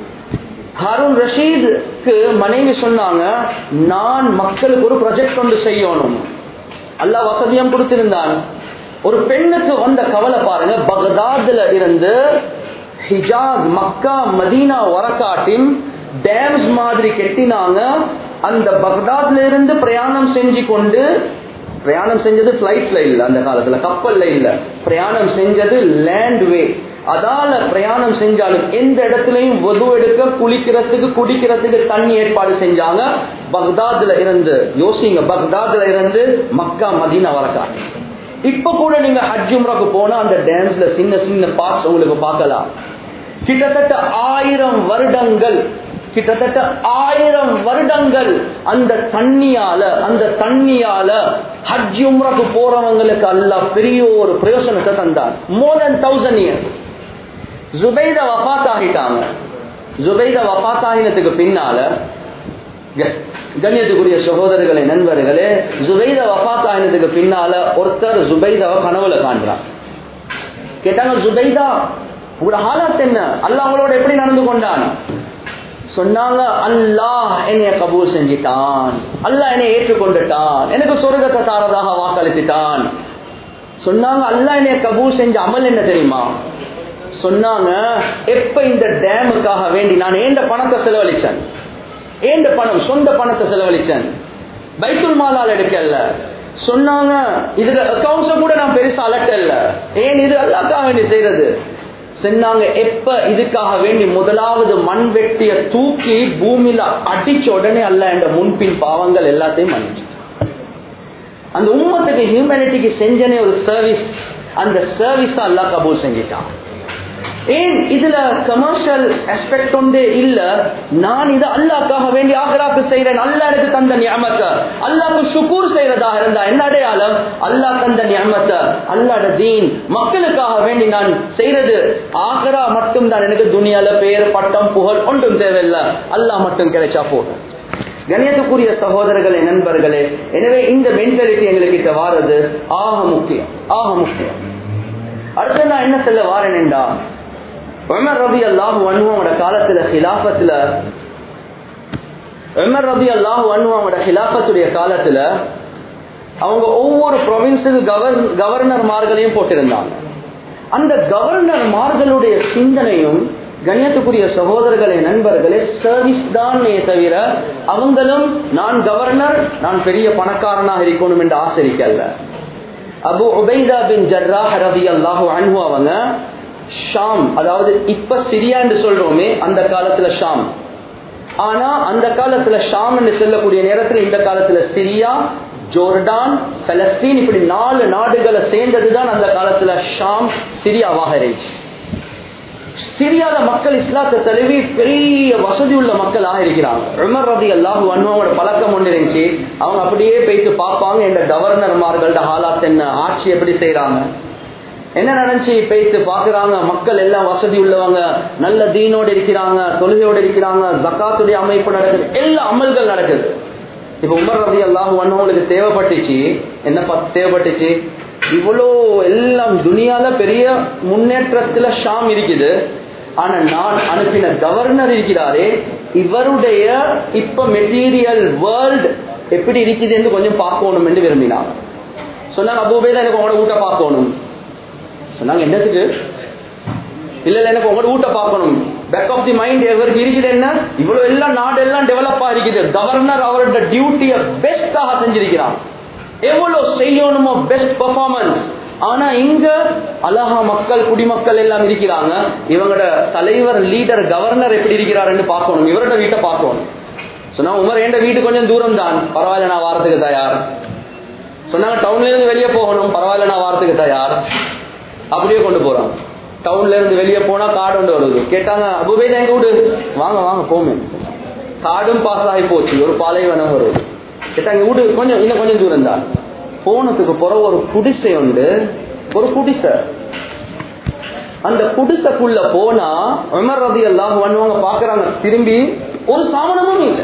Speaker 1: ஹாரூன் ரஷீதுக்கு மனைவி சொன்னாங்க நான் மக்களுக்கு ஒரு ப்ரொஜெக்ட் ஒன்று செய்யணும் அல்லா வசதியம் கொடுத்திருந்தான் ஒரு பெண்ணுக்கு வந்த கவலை பாருங்க பகதாதுல இருந்து ஹிஜாஸ் மக்கா மதீனா வரக்காட்டின் டேம்ஸ் மாதிரி கெட்டினாங்க அந்த பக்தாத்ல இருந்து பிரயாணம் செஞ்சு கொண்டு பிரயாணம் செஞ்சது பிளைட்ல இல்ல அந்த காலத்துல கப்பல்ல இல்ல பிரயாணம் செஞ்சது லேண்ட்வே அதால பிரயாணம் செஞ்சாலும் எந்த இடத்துலயும் வது எடுக்க குளிக்கிறதுக்கு குடிக்கிறதுக்கு தண்ணி ஏற்பாடு செஞ்சாங்க பக்தாத்ல இருந்து யோசிங்க பக்தாத்ல இருந்து மக்கா மதீனா வரக்கா இப்ப கூட நீங்க ஹஜ்ஜும்ராக்கு போனா அந்த டேம்ஸ்ல சின்ன சின்ன பார்ட்ஸ் உங்களுக்கு பார்க்கலாம் கிட்டத்தட்ட ஆயிரம் வருடங்கள் கிட்டத்தட்ட ஆயிரம் வருடங்கள் அந்த தண்ணியால அந்த தண்ணியால ஹஜ் உம்ரக்கு போறவங்களுக்கு அல்ல பெரிய ஒரு பிரயோசனத்தை தந்தார் மோர் தென் தௌசண்ட் இயர்ஸ் ஜுபைத வபாத் ஆகிட்டாங்க ஜுபைத வபாத் ஆகினத்துக்கு பின்னால கண்ணியத்துக்குரிய சகோதரர்களே நண்பர்களே ஜுபைத வபாத் ஆகினத்துக்கு பின்னால ஒருத்தர் ஜுபைதாவை கனவுல காண்றான் கேட்டாங்க ஜுபைதா உங்களோட ஹாலத் என்ன அல்ல அவங்களோட எப்படி நடந்து கொண்டான் சொன்னாங்க அல்லாஹ் என்னைய கபூல் செஞ்சிட்டான் அல்லாஹ் என்னை ஏற்றுக்கொண்டுட்டான் எனக்கு சொர்க்கத்தை தாரதாக வாக்களித்துட்டான் சொன்னாங்க அல்லாஹ் என்னைய கபூல் செஞ்ச அமல் என்ன தெரியுமா சொன்னாங்க எப்ப இந்த டேமுக்காக வேண்டி நான் ஏண்ட பணத்தை செலவழிச்சேன் ஏண்ட பணம் சொந்த பணத்தை செலவழிச்சேன் பைத்துல் மாலால் எடுக்கல சொன்னாங்க இதுல அக்கௌண்ட்ஸ கூட நான் பெருசா அலட்டல்ல ஏன் இது அல்லாக்காக வேண்டி செய்யறது சொன்னாங்க எப்ப இதுக்காக வேண்டி முதலாவது மண் வெட்டிய தூக்கி பூமியில அடிச்ச உடனே அல்ல என்ற முன்பின் பாவங்கள் எல்லாத்தையும் மன்னிச்சு அந்த உம்மத்துக்கு ஹியூமனிட்டிக்கு செஞ்சனே ஒரு சர்வீஸ் அந்த சர்வீஸ் அல்லா கபூல் செஞ்சிட்டான் ஏன் இதுல கமர்ஷியல் அஸ்பெக்ட் ஒன்றே இல்ல நான் இதை அல்லாக்காக வேண்டி ஆகராக்கு செய்யறேன் அல்லா எனக்கு தந்த ஞாபகத்தை அல்லாக்கு சுக்கூர் செய்யறதாக இருந்தா என்ன அடையாளம் அல்லா தந்த ஞாபகத்தை அல்லாட தீன் மக்களுக்காக வேண்டி நான் செய்யறது ஆகரா மட்டும் தான் எனக்கு துணியால பேர் பட்டம் புகழ் ஒன்றும் தேவையில்லை அல்லா மட்டும் கிடைச்சா போதும் கணியத்துக்குரிய சகோதரர்களே நண்பர்களே எனவே இந்த மென்டாலிட்டி எங்களுக்கு வாரது ஆக முக்கியம் ஆக முக்கியம் அடுத்து நான் என்ன சொல்ல வாரேன்டா உமர் ரபி அல்லாஹு அனுவோட காலத்துல ஹிலாபத்துல உமர் ரபி அல்லாஹு அனுவோட ஹிலாபத்துடைய காலத்துல அவங்க ஒவ்வொரு ப்ரொவின்ஸுக்கு கவர்னர்மார்களையும் போட்டிருந்தாங்க அந்த கவர்னர்மார்களுடைய சிந்தனையும் கண்ணியத்துக்குரிய சகோதரர்களே நண்பர்களே சர்வீஸ் தானே தவிர அவங்களும் நான் கவர்னர் நான் பெரிய பணக்காரனாக இருக்கணும் என்று ஆசரிக்கல்ல அபு உபைதா பின் ஜர்ராஹ் ரதி அல்லாஹு அன்ஹு அவங்க ஷாம் அதாவது இப்ப சிரியான்னு சொல்றோமே அந்த காலத்துல ஷாம் ஆனா அந்த காலத்துல ஷாம் என்று சொல்லக்கூடிய நேரத்துல இந்த காலத்துல சிரியா ஜோர்டான் பலஸ்தீன் இப்படி நாலு நாடுகளை சேர்ந்ததுதான் அந்த காலத்துல ஷாம் சிரியாவாக இருந்துச்சு சிரியாத மக்கள் இஸ்லாத்தை தழுவி பெரிய வசதி உள்ள மக்களாக இருக்கிறாங்க உமர் ரதி அல்லாஹு அன்மாவோட பழக்கம் ஒன்று இருந்துச்சு அவங்க அப்படியே போயிட்டு பார்ப்பாங்க இந்த கவர்னர்மார்களோட ஹாலாத் என்ன ஆட்சி எப்படி செய்யறாங்க என்ன நினைச்சு பேசி பாக்குறாங்க மக்கள் எல்லாம் வசதி உள்ளவங்க நல்ல தீனோடு இருக்கிறாங்க தொழுகையோடு இருக்கிறாங்க ஜக்காத்துடைய அமைப்பு நடக்குது எல்லா அமல்கள் நடக்குது இப்ப உமர் ரதி அல்லாஹு அண்ணவங்களுக்கு தேவைப்பட்டுச்சு என்ன தேவைப்பட்டுச்சு இவ்வளோ எல்லாம் துனியால பெரிய முன்னேற்றத்துல ஷாம் இருக்குது ஆனா நான் அனுப்பின கவர்னர் இருக்கிறாரே இவருடைய இப்ப மெட்டீரியல் வேர்ல்ட் எப்படி இருக்குது என்று கொஞ்சம் பார்க்கணும் என்று விரும்பினாங்க சொன்னாங்க அபூபேதா எனக்கு உங்களோட வீட்டை பார்க்கணும் சொன்னாங்க என்னத்துக்கு இல்ல இல்ல எனக்கு உங்களோட வீட்டை பார்க்கணும் பேக் ஆஃப் தி மைண்ட் எவருக்கு இருக்குது என்ன இவ்வளவு எல்லாம் நாடு எல்லாம் டெவலப் ஆகிருக்குது கவர்னர் அவரோட டியூட்டியை பெஸ்டாக செஞ்சிருக்கிறான் எவ்வளவு செய்யணுமோ பெஸ்ட் பெர்ஃபார்மன்ஸ் ஆனா இங்க அழகா மக்கள் குடிமக்கள் எல்லாம் இருக்கிறாங்க இவங்களோட தலைவர் லீடர் கவர்னர் எப்படி இருக்கிறாருன்னு பார்க்கணும் இவரோட வீட்டை பார்க்கணும் சொன்னா உமர் என்ற வீட்டு கொஞ்சம் தூரம் தான் பரவாயில்ல நான் வாரத்துக்கு தயார் சொன்னாங்க டவுன்ல இருந்து வெளியே போகணும் பரவாயில்ல நான் வாரத்துக்கு தயார் அப்படியே கொண்டு போறாங்க டவுன்ல இருந்து வெளியே போனா காடு ஒன்று வருது கேட்டாங்க அபுபேதா எங்க விடு வாங்க வாங்க போமே காடும் பாஸ் ஆகி போச்சு ஒரு பாலைவனம் வருது கேட்டாங்க விடு கொஞ்சம் இன்னும் கொஞ்சம் தூரம் தான் போனதுக்கு பிறகு ஒரு குடிசை உண்டு ஒரு குடிசை அந்த குடிசைக்குள்ள போனா உமர் ரதி எல்லாம் பண்ணுவாங்க பாக்குறாங்க திரும்பி ஒரு சாமனமும் இல்லை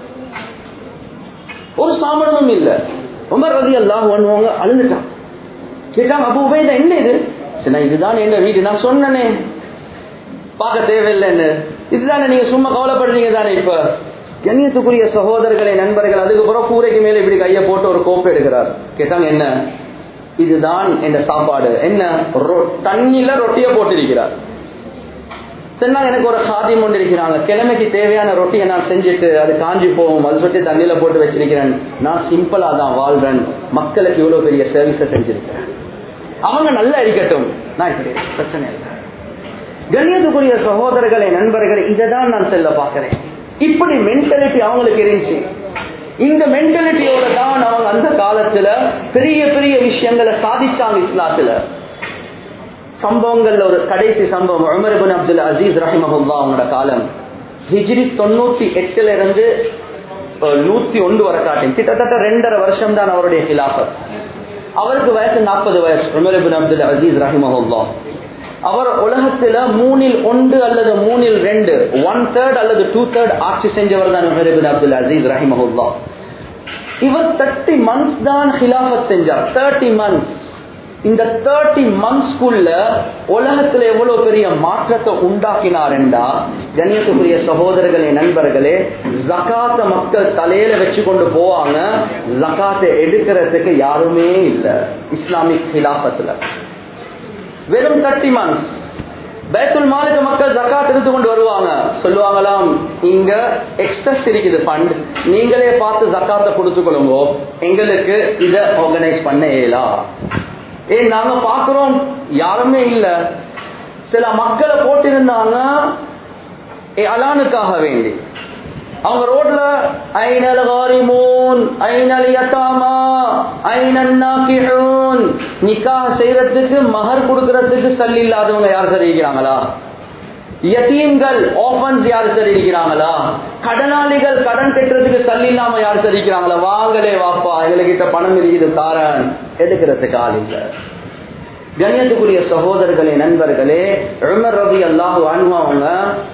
Speaker 1: ஒரு சாமனமும் இல்லை உமர் ரதி எல்லாம் பண்ணுவாங்க அழுந்துட்டான் கேட்டாங்க அப்போ உபயோக என்ன இது சரி இதுதான் எங்க வீடு நான் சொன்னனே பார்க்க தேவையில்லைன்னு இதுதானே நீங்க சும்மா கவலைப்படுறீங்க தானே இப்ப கண்ணியத்துக்குரிய சகோதரர்களை நண்பர்கள் அதுக்கப்புறம் கூரைக்கு மேல இப்படி கையை போட்டு ஒரு கோப்பை எடுக்கிறார் கேட்டாங்க என்ன இதுதான் என்ற சாப்பாடு என்ன தண்ணியில ரொட்டியை போட்டிருக்கிறார் சொன்னாங்க எனக்கு ஒரு சாதியம் கொண்டு இருக்கிறாங்க கிழமைக்கு தேவையான ரொட்டியை நான் செஞ்சுட்டு அது காஞ்சி போகும் அது சொட்டி தண்ணியில போட்டு வச்சிருக்கிறேன் நான் சிம்பிளா தான் வாழ்றேன் மக்களுக்கு இவ்வளவு பெரிய சர்வீஸை செஞ்சிருக்கிறேன் அவங்க நல்லா இருக்கட்டும் நான் இப்படி பிரச்சனை இல்லை கண்ணியத்துக்குரிய சகோதரர்களை நண்பர்களை இதை தான் நான் செல்ல பார்க்கிறேன் இப்படி மென்டாலிட்டி அவங்களுக்கு இருந்துச்சு இந்த மென்டாலிட்டியோட தான் அவங்க அந்த காலத்துல பெரிய பெரிய விஷயங்களை சாதிச்சாங்க இஸ்லாத்துல சம்பவங்கள்ல ஒரு கடைசி சம்பவம் உமர்பின் அப்துல் அசீஸ் ரஹிமஹுல்லா அவங்களோட காலம் ஹிஜ்ரி தொண்ணூத்தி எட்டுல இருந்து நூத்தி ஒன்று வரை காட்டும் கிட்டத்தட்ட ரெண்டரை வருஷம் தான் அவருடைய கிலாபத் அவருக்கு வயசு நாற்பது வயசு உமர்பின் அப்துல் அசீஸ் ரஹிமஹுல்லா அவர் உலகத்துல மூணில் ஒன்று அல்லது மூணில் ரெண்டு ஒன் தேர்ட் அல்லது டூ தேர்ட் ஆட்சி செஞ்சவர் தான் உமர்பின் அப்துல் அசீஸ் ரஹிமஹுல்லா இவர் தேர்ட்டி மந்த்ஸ் தான் ஹிலாபத் செஞ்சார் தேர்ட்டி மந்த்ஸ் இந்த தேர்ட்டி மந்த்ஸ்க்குள்ள உலகத்துல எவ்வளவு பெரிய மாற்றத்தை உண்டாக்கினார் என்றா கண்ணியத்துக்குரிய சகோதரர்களே நண்பர்களே ஜக்காத்த மக்கள் தலையில வச்சு கொண்டு போவாங்க ஜக்காத்தை எடுக்கிறதுக்கு யாருமே இல்லை இஸ்லாமிக் ஹிலாபத்துல வெறும் தேர்ட்டி மந்த்ஸ் பேத்துல் மாலுக்கு மக்கள் ஜக்காத் எடுத்து கொண்டு வருவாங்க சொல்லுவாங்களாம் இங்க எக்ஸஸ் இருக்குது ஃபண்ட் நீங்களே பார்த்து ஜக்காத்தை கொடுத்துக்கொள்ளுங்க எங்களுக்கு இதை ஆர்கனைஸ் பண்ண இயலா ஏன் நாங்க பாக்குறோம் யாருமே இல்ல சில மக்களை போட்டிருந்தாங்க அலானுக்காக வேண்டி அவங்க ரோட்ல ஐநல் காரிமூன் ஐநல் யதாமா ஐநன் நாக்கிஹூன் நிக்காஹ் செய்யறதுக்கு மகர் கொடுக்கறதுக்கு சல் இல்லாதவங்க யார் தெரிவிக்கிறாங்களா யத்தீம்கள் ஓபன்ஸ் யார் தெரிவிக்கிறாங்களா கடனாளிகள் கடன் கட்டுறதுக்கு சல் இல்லாம யார் தெரிவிக்கிறாங்களா வாங்களே வாப்பா எங்ககிட்ட பணம் இருக்குது தாரன் எடுக்கிறதுக்கு ஆள் இல்லை கண்ணியத்துக்குரிய சகோதரர்களே நண்பர்களே உமர் ரவி அல்லாஹு அவங்க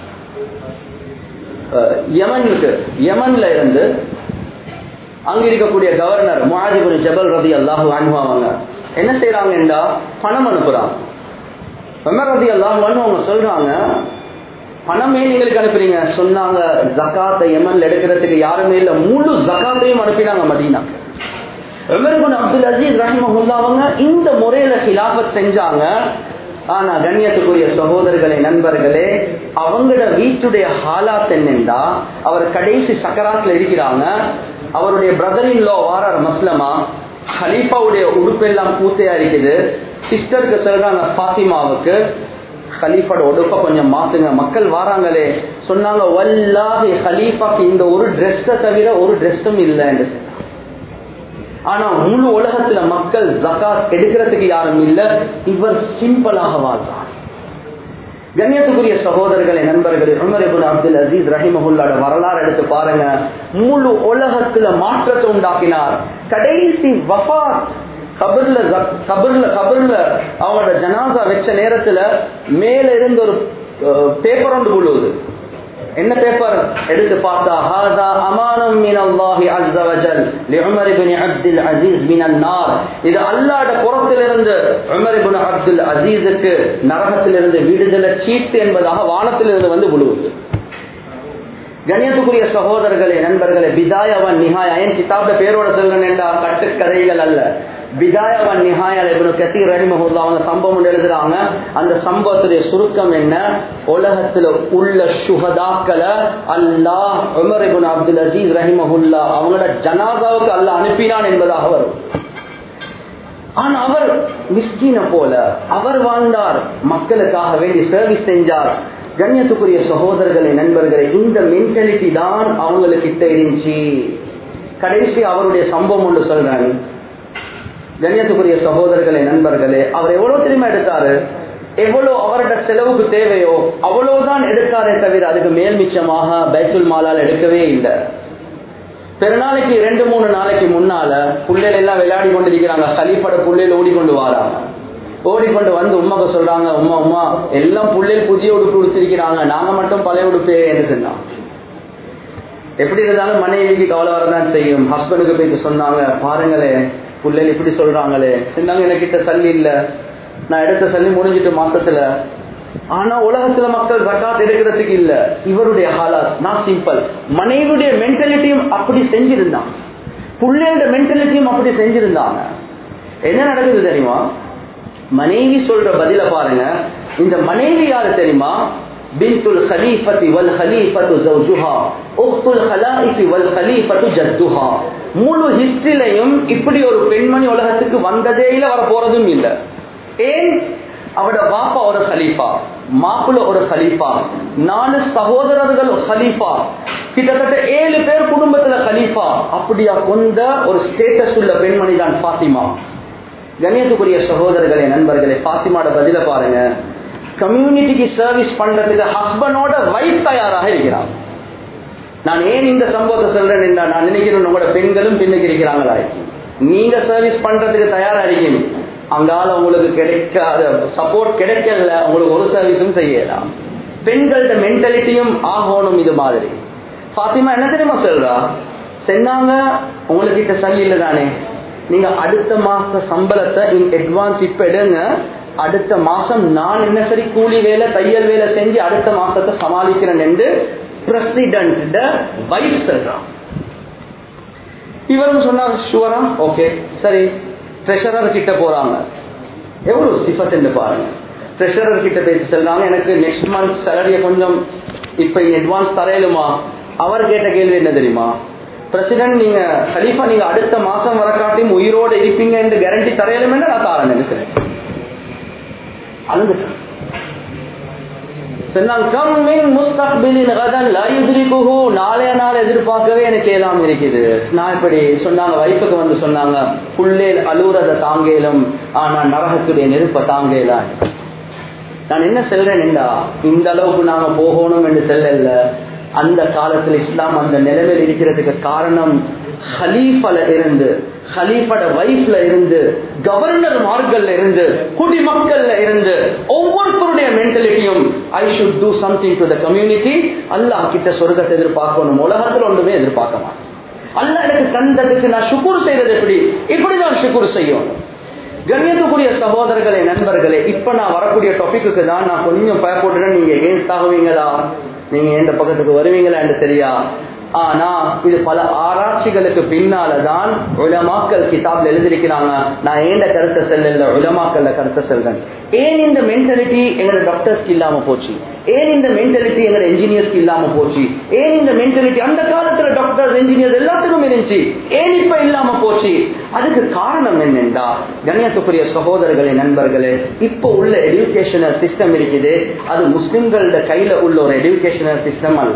Speaker 1: யமனுக்கு யமன்ல இருந்து அங்க இருக்கக்கூடிய கவர்னர் முஹாஜிபுன் ஜபல் ரதி அல்லாஹு அவங்க என்ன செய்யறாங்கன்றா பணம் அனுப்புறாங்க உமர் ரதி அல்லாஹு அவங்க சொல்றாங்க பணமே நீங்களுக்கு அனுப்புறீங்க சொன்னாங்க ஜக்காத்தை யமன்ல எடுக்கிறதுக்கு யாருமே இல்லை முழு ஜக்காத்தையும் அனுப்பினாங்க மதீனாக்கு உமர்பின் அப்துல் அசீஸ் ரஹிமஹுல்லா அவங்க இந்த முறையில ஹிலாபத் செஞ்சாங்க ஆனா கண்ணியத்துக்குரிய சகோதரர்களே நண்பர்களே அவங்களோட வீட்டுடைய ஹாலாத் என்னென்றா அவர் கடைசி சக்கராத்துல இருக்கிறாங்க அவருடைய பிரதர் இன் லோ வாரார் மஸ்லமா ஹலீஃபாவுடைய உடுப்பெல்லாம் பூத்தையா இருக்குது சிஸ்டருக்கு சொல்றாங்க ஃபாத்திமாவுக்கு ஹலீஃபாட உடுப்ப கொஞ்சம் மாத்துங்க மக்கள் வாராங்களே சொன்னாங்க வல்லாஹி ஹலீஃபாக்கு இந்த ஒரு ட்ரெஸ்ஸை தவிர ஒரு ட்ரெஸ்ஸும் இல்லைன்னு ஆனா முழு உலகத்துல மக்கள் ஜக்காத் எடுக்கிறதுக்கு யாரும் இல்ல இவர் சிம்பிளாக வாழ்றார் கண்ணியத்துக்குரிய சகோதரர்களே நண்பர்களே உமர் இபுன் அப்துல் அசீஸ் ரஹிமஹுல்லாட வரலாறு எடுத்து பாருங்க முழு உலகத்துல மாற்றத்தை உண்டாக்கினார் கடைசி வஃபாத் கபர்ல கபர்ல கபர்ல அவங்களோட ஜனாசா வச்ச நேரத்துல மேல இருந்து ஒரு பேப்பர் ஒன்று விழுவுது என்ன பேப்பர் எடுத்து பார்த்தா ஹாதா அமானம் மின் அல்லாஹி அஸ்ஸ வஜல் லிஉமர் இப்னு அப்துல் அசீஸ் மினன் நார் இது அல்லாஹ்ட புறத்திலிருந்து உமர் இப்னு அப்துல் அசீஸுக்கு நரகத்திலிருந்து விடுதலை சீட்டு என்பதாக வானத்திலிருந்து வந்து விழுவுது கண்ணியத்துக்குரிய சகோதரர்களே நண்பர்களே பிதாயவன் நிஹாயா என் கிதாப்ல பேரோட சொல்றேன் என்றா கட்டுக்கதைகள் அல்ல பிதாயவன் நிஹாயா இப்னு கத்தீர் ரஹிமஹுல்லா அவங்க சம்பவம் எழுதுறாங்க அந்த சம்பவத்துடைய சுருக்கம் என்ன உலகத்துல உள்ள சுகதாக்களை Allah Umar ibn Abdul Aziz ரஹிமஹுல்லா அவங்களோட ஜனாதாவுக்கு அல்லாஹ் அனுப்பினான் என்பதாக வரும் ஆனா அவர் மிஸ்கின போல அவர் வாழ்ந்தார் மக்களுக்காக வேண்டி சர்வீஸ் செஞ்சார் கண்ணியத்துக்குரிய சகோதரர்களே நண்பர்களே இந்த மென்டாலிட்டி தான் அவங்களுக்கு கிட்ட இருந்துச்சு கடைசி அவருடைய சம்பவம் ஒன்று சொல்றாங்க கண்ணியத்துக்குரிய சகோதரர்களே நண்பர்களே அவர் எவ்வளவு தெரியுமா எடுத்தாரு எவ்வளவு அவரோட செலவுக்கு தேவையோ அவ்வளவுதான் எடுத்தாரே தவிர அதுக்கு மேல் மிச்சமாக பைத்துல் மாலால் எடுக்கவே இல்லை பெருநாளைக்கு ரெண்டு மூணு நாளைக்கு முன்னால புள்ளைகள் எல்லாம் விளையாடி கொண்டிருக்கிறாங்க கலிப்பட புள்ளையில் ஓடிக்கொண்டு வராங்க ஓடிக்கொண்டு வந்து உமாக்க சொல்றாங்க உமா உமா எல்லாம் புள்ளையில் புதிய உடுப்பு உடுத்திருக்கிறாங்க நாங்க மட்டும் பழைய உடுப்பே என்று சொன்னோம் எப்படி இருந்தாலும் மனைவிக்கு கவலை வரதான் செய்யும் ஹஸ்பண்டுக்கு போயிட்டு சொன்னாங்க பாருங்களே புள்ளைகள் இப்படி சொல்றாங்களே சொன்னாங்க எனக்கிட்ட சல்லி இல்ல நான் எடுத்த சல்லி முடிஞ்சிட்டு மாசத்துல ஆனா உலகத்துல மக்கள் ஜக்காத் எடுக்கிறதுக்கு இல்ல இவருடைய ஹாலாத் நான் சிம்பிள் மனைவியுடைய மென்டாலிட்டியும் அப்படி செஞ்சிருந்தான் பிள்ளையோட மென்டாலிட்டியும் அப்படி செஞ்சிருந்தாங்க என்ன நடக்குது தெரியுமா மனைவி சொல்ற பதில பாருங்க இந்த மனைவி யாரு தெரியுமா பின்துல் ஹலீஃபத்தி வல் ஹலீஃபத்து ஜௌஜுஹா உக்துல் ஹலாயிஃபி வல் ஹலீஃபத்து ஜத்துஹா முழு ஹிஸ்டரிலையும் இப்படி ஒரு பெண்மணி உலகத்துக்கு வந்ததே இல்ல வர போறதும் இல்ல ஏன் அவட பாப்பா ஒரு ஹலீஃபா மாப்பிள்ள ஒரு ஹலீஃபா நாலு சகோதரர்கள் ஹலீஃபா கிட்டத்தட்ட ஏழு பேர் குடும்பத்துல ஹலீஃபா அப்படியா கொண்ட ஒரு ஸ்டேட்டஸ் உள்ள பெண்மணி தான் பாத்திமா கணேசக்குரிய சகோதரர்களே நண்பர்களே பாத்திமாட பதில பாருங்க கம்யூனிட்டிக்கு சர்வீஸ் பண்றதுக்கு ஹஸ்பண்டோட வைஃப் தயாராக இருக்கிறான் நான் ஏன் இந்த சம்பவத்தை சொல்றேன் என்றா நான் நினைக்கிறேன் உங்களோட பெண்களும் பின்னுக்கு இருக்கிறாங்களா நீங்க சர்வீஸ் பண்றதுக்கு தயாரா இருக்கீங்க அங்கால உங்களுக்கு கிடைக்காத சப்போர்ட் கிடைக்கல உங்களுக்கு ஒரு சர்வீஸும் செய்யலாம் பெண்களோட மென்டாலிட்டியும் ஆகணும் இது மாதிரி பாத்திமா என்ன தெரியுமா சொல்றா சொன்னாங்க உங்ககிட்ட சல்லி இல்லை தானே நீங்க அடுத்த மாச சம்பளத்தை இன் அட்வான்ஸ் இப்ப எடுங்க அடுத்த மாசம் நான் என்ன சரி கூலி வேலை தையல் வேலை செஞ்சு அடுத்த மாசத்தை சமாளிக்கிறேன் என்று பிரசிடென்ட் வைஃப் சொல்றான் இவரும் சொன்னார் ஷுவரா ஓகே சரி ட்ரெஷரர் கிட்ட போறாங்க எவ்வளவு சிஃபத் பாருங்க ட்ரெஷரர் கிட்ட பேசி சொல்றாங்க எனக்கு நெக்ஸ்ட் மந்த் சேலரிய கொஞ்சம் இப்ப அட்வான்ஸ் தரையலுமா அவர் கேட்ட கேள்வி என்ன தெரியுமா பிரசிடென்ட் நீங்க கலீஃபா நீங்க அடுத்த மாசம் வர காட்டியும் உயிரோட இருப்பீங்க என்று கேரண்டி தரையலும் நான் தாரேன் எனக்கு அழுந்துட்டேன் நாளைய நாள் எதிர்பார்க்கவே எனக்கு ஏதாம் இருக்குது நான் இப்படி சொன்னாங்க வைப்புக்கு வந்து சொன்னாங்க புள்ளேல் அலுவரத தாங்கேலும் ஆனா நரகத்துடைய நெருப்ப தாங்கேலாம் நான் என்ன செல்றேன் என்றா இந்த அளவுக்கு நாங்க போகணும் என்று செல்லல அந்த காலத்துல இஸ்லாம் அந்த நிலைமையில் இருக்கிறதுக்கு காரணம் ஹலீஃபல இருந்து ஹலீஃபட வைஃப்ல இருந்து கவர்னர் மார்கள்ல இருந்து குடிமக்கள்ல இருந்து ஒவ்வொருத்தருடைய மென்டாலிட்டியும் I should do something to the community Allah கிட்ட சொர்க்கத்தை எதிர்பார்க்கணும் உலகத்துல ஒன்றுமே எதிர்பார்க்க மாட்டேன் அல்ல எனக்கு தந்ததுக்கு நான் சுக்குர் செய்யறது எப்படி இப்படிதான் சுக்குர் செய்யும் கண்ணியத்துக்குரிய சகோதரர்களே நண்பர்களே இப்ப நான் வரக்கூடிய டாபிக்கு தான் நான் கொஞ்சம் பயப்படுறேன் நீங்க ஏன் ஆகுவீங்களா நீங்க எந்த பக்கத்துக்கு வருவீங்களா என்று தெரியா ஆனா இது பல ஆராய்ச்சிகளுக்கு பின்னாலதான் உலமாக்கல் கிதாப்ல எழுதிருக்கிறாங்க நான் ஏண்ட கருத்தை செல்ல உலமாக்கல்ல கருத்தை செல்றேன் ஏன் இந்த மென்டாலிட்டி எங்களோட டாக்டர்ஸ்க்கு இல்லாம போச்சு ஏன் இந்த மென்டாலிட்டி எங்களோட என்ஜினியர்ஸ்க்கு இல்லாம போச்சு ஏன் இந்த மென்டாலிட்டி அந்த காலத்துல டாக்டர்ஸ் என்ஜினியர்ஸ் எல்லாத்துக்கும் இருந்துச்சு ஏன் இப்ப இல்லாம போச்சு அதுக்கு காரணம் என்னென்றா கண்ணியத்துக்குரிய சகோதரர்களே நண்பர்களே இப்போ உள்ள எஜுகேஷனல் சிஸ்டம் இருக்குது அது முஸ்லிம்களோட கையில உள்ள ஒரு எஜுகேஷனல் சிஸ்டம் அல்ல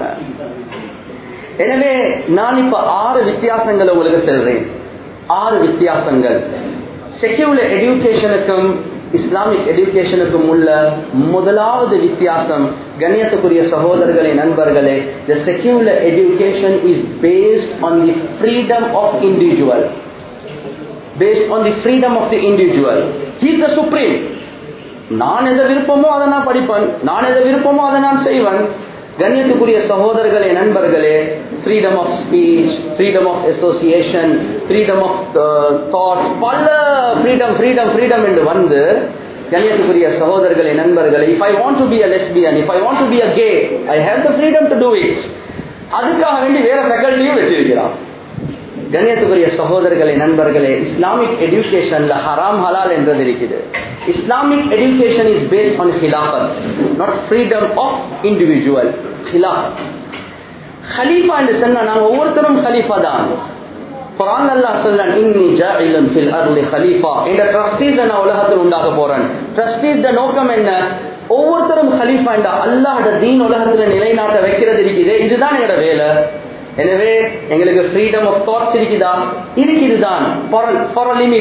Speaker 1: எனவே நான் இப்ப ஆறு வித்தியாசங்களை உங்களுக்கு சொல்றேன் ஆறு வித்தியாசங்கள் செக்யூலர் எஜுகேஷனுக்கும் இஸ்லாமிக் எஜுகேஷனுக்கும் உள்ள முதலாவது வித்தியாசம் கண்ணியத்துக்குரிய சகோதரர்களே நண்பர்களே the secular education is based on the freedom of individual based on the freedom of the individual he's the supreme நான் எதை விருப்பமோ அதை நான் படிப்பேன் நான் எதை விருப்பமோ அதை நான் செய்வேன் கண்ணியத்துக்குரிய சகோதரர்களே நண்பர்களே freedom of speech freedom of association freedom of thoughts பல ஃப்ரீடம் ஃப்ரீடம் ஃப்ரீடம் என்று வந்து கண்ணியத்துக்குரிய சகோதரர்களே நண்பர்களே if I want to be a lesbian if I want to be a gay I have the freedom to do it அதுக்காக வேண்டி வேற ஃபேக்கல்ட்டியும் வச்சிருக்கிறான் கண்ணியத்துக்குரிய சகோதரர்களே நண்பர்களே இஸ்லாமிக் எஜுகேஷன்ல ஹராம் ஹலால் என்றது இருக்குது Islamic education is based on ஹிலாஃபத் நாட் ஃப்ரீடம் ஆஃப் இண்டிவிஜுவல் ஹிலாஃபத் ஹலீஃபா என்று சொன்னா நாங்க ஒவ்வொருத்தரும் ஹலீஃபா தான் குரான் அல்லாஹ் சொல்றான் இன்னி ஜாஇலன் ஃபில் அர்லி ஹலீஃபா இந்த ட்ரஸ்டீஸ் நான் உலகத்தில் உண்டாக்க போறேன் ட்ரஸ்டீஸ் நோக்கம் என்ன ஒவ்வொருத்தரும் ஹலீஃபா என்ற அல்லாஹ்ட தீன் உலகத்துல நிலைநாட்ட வைக்கிறது இருக்குது இதுதான் எங்களோட வேலை எனவே எங்களுக்கு ஃப்ரீடம் ஆஃப் தாட்ஸ் இருக்குதா இருக்குதுதான் for limit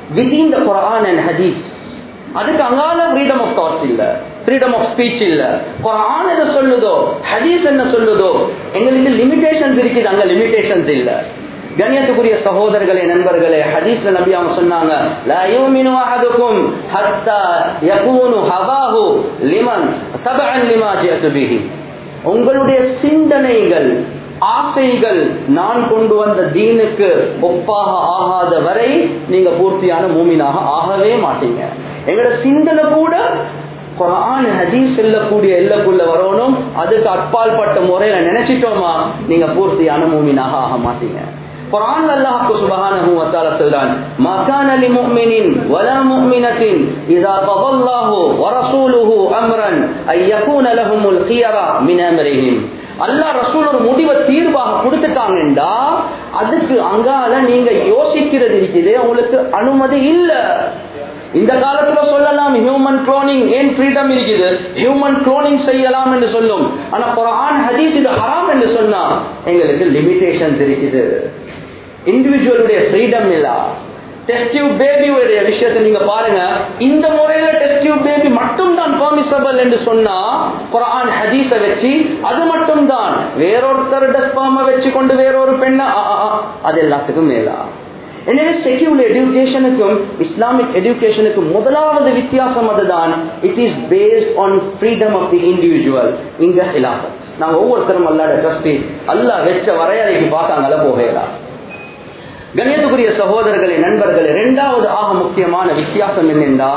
Speaker 1: within the Quran and ஹதீஸ் அதுக்கு அங்கால ஃப்ரீடம் ஆஃப் தாட்ஸ் இல்ல ஃப்ரீடம் ஆஃப் ஸ்பீச் இல்ல குரான் என்ன சொல்லுதோ ஹதீஸ் என்ன சொல்லுதோ எங்களுக்கு லிமிடேஷன்ஸ் இருக்குது அங்க லிமிடேஷன்ஸ் இல்ல கண்ணியத்துக்குரிய சகோதரர்களே நண்பர்களே ஹதீஸ்ல நபி அவங்க சொன்னாங்க லா யூமினு அஹதுக்கும் ஹத்தா யகூனு ஹவாஹு லிமன் தபஅன் லிமா ஜிஅது பிஹி உங்களுடைய சிந்தனைகள் ஆசைகள் நான் கொண்டு வந்த தீனுக்கு ஒப்பாக ஆகாத வரை நீங்க பூர்த்தியான மூமினாக ஆகவே மாட்டீங்க எங்களோட சிந்தனை கூட குரான் ஹதீஸ் செல்லக்கூடிய எல்லக்குள்ள வரணும் அதுக்கு அப்பால் பட்ட முறையில நினைச்சிட்டோமா நீங்க பூர்த்தியான மூமினாக ஆக மாட்டீங்க குரான் அல்லாஹ் சுப்ஹானஹு வ தஆலா சொல்றான் மா கான லி முஃமினின் வலா முஃமினத்தின் இதா தவல்லாஹு வ ரசூலுஹு அம்ரன் ஐ யகூன லஹுமுல் கியரா மின் அம்ரிஹிம் அல்லாஹ் ரசூல் ஒரு முடிவை தீர்வாக கொடுத்துட்டாங்கண்டா அதுக்கு அங்கால நீங்க யோசிக்கிறது இருக்குது உங்களுக்கு அனுமதி இல்ல இந்த காலத்துல சொல்லலாம் ஹியூமன் குளோனிங் ஏன் ஃப்ரீடம் இருக்குது ஹியூமன் குளோனிங் செய்யலாம் என்று சொல்லும் ஆனா குரான் ஹதீஸ் இது ஹராம் என்று சொன்னா எங்களுக்கு லிமிடேஷன்ஸ் இருக்குது இண்டிவிஜுவலுடைய ஃப்ரீடம் இல்ல டெஸ்டிவ் பேபியுடைய விஷயத்தை நீங்க பாருங்க இந்த முறையில டெஸ்டிவ் பேபி மட்டும் தான் பெர்மிசபிள் என்று சொன்னா குரான் ஹதீஸ வச்சு அது மட்டும் தான் வேறொருத்தர் டஸ்பாம வச்சு கொண்டு வேறொரு பெண்ண அது எல்லாத்துக்கும் மேலா எனவே செக்யூலர் எஜுகேஷனுக்கும் இஸ்லாமிக் எஜுகேஷனுக்கும் முதலாவது வித்தியாசம் அதுதான் it is based on freedom of the individual இங்க ஹிலாஃபத் நாங்க ஒவ்வொருத்தரும் அல்லாட ட்ரஸ்டி அல்லாஹ் வெச்ச வரையறைக்கு பார்க்காங்கல போகலாம் கண்ணியத்துக்குரிய சகோதரர்களே நண்பர்களே இரண்டாவது ஆக முக்கியமான வித்தியாசம் என்னென்றா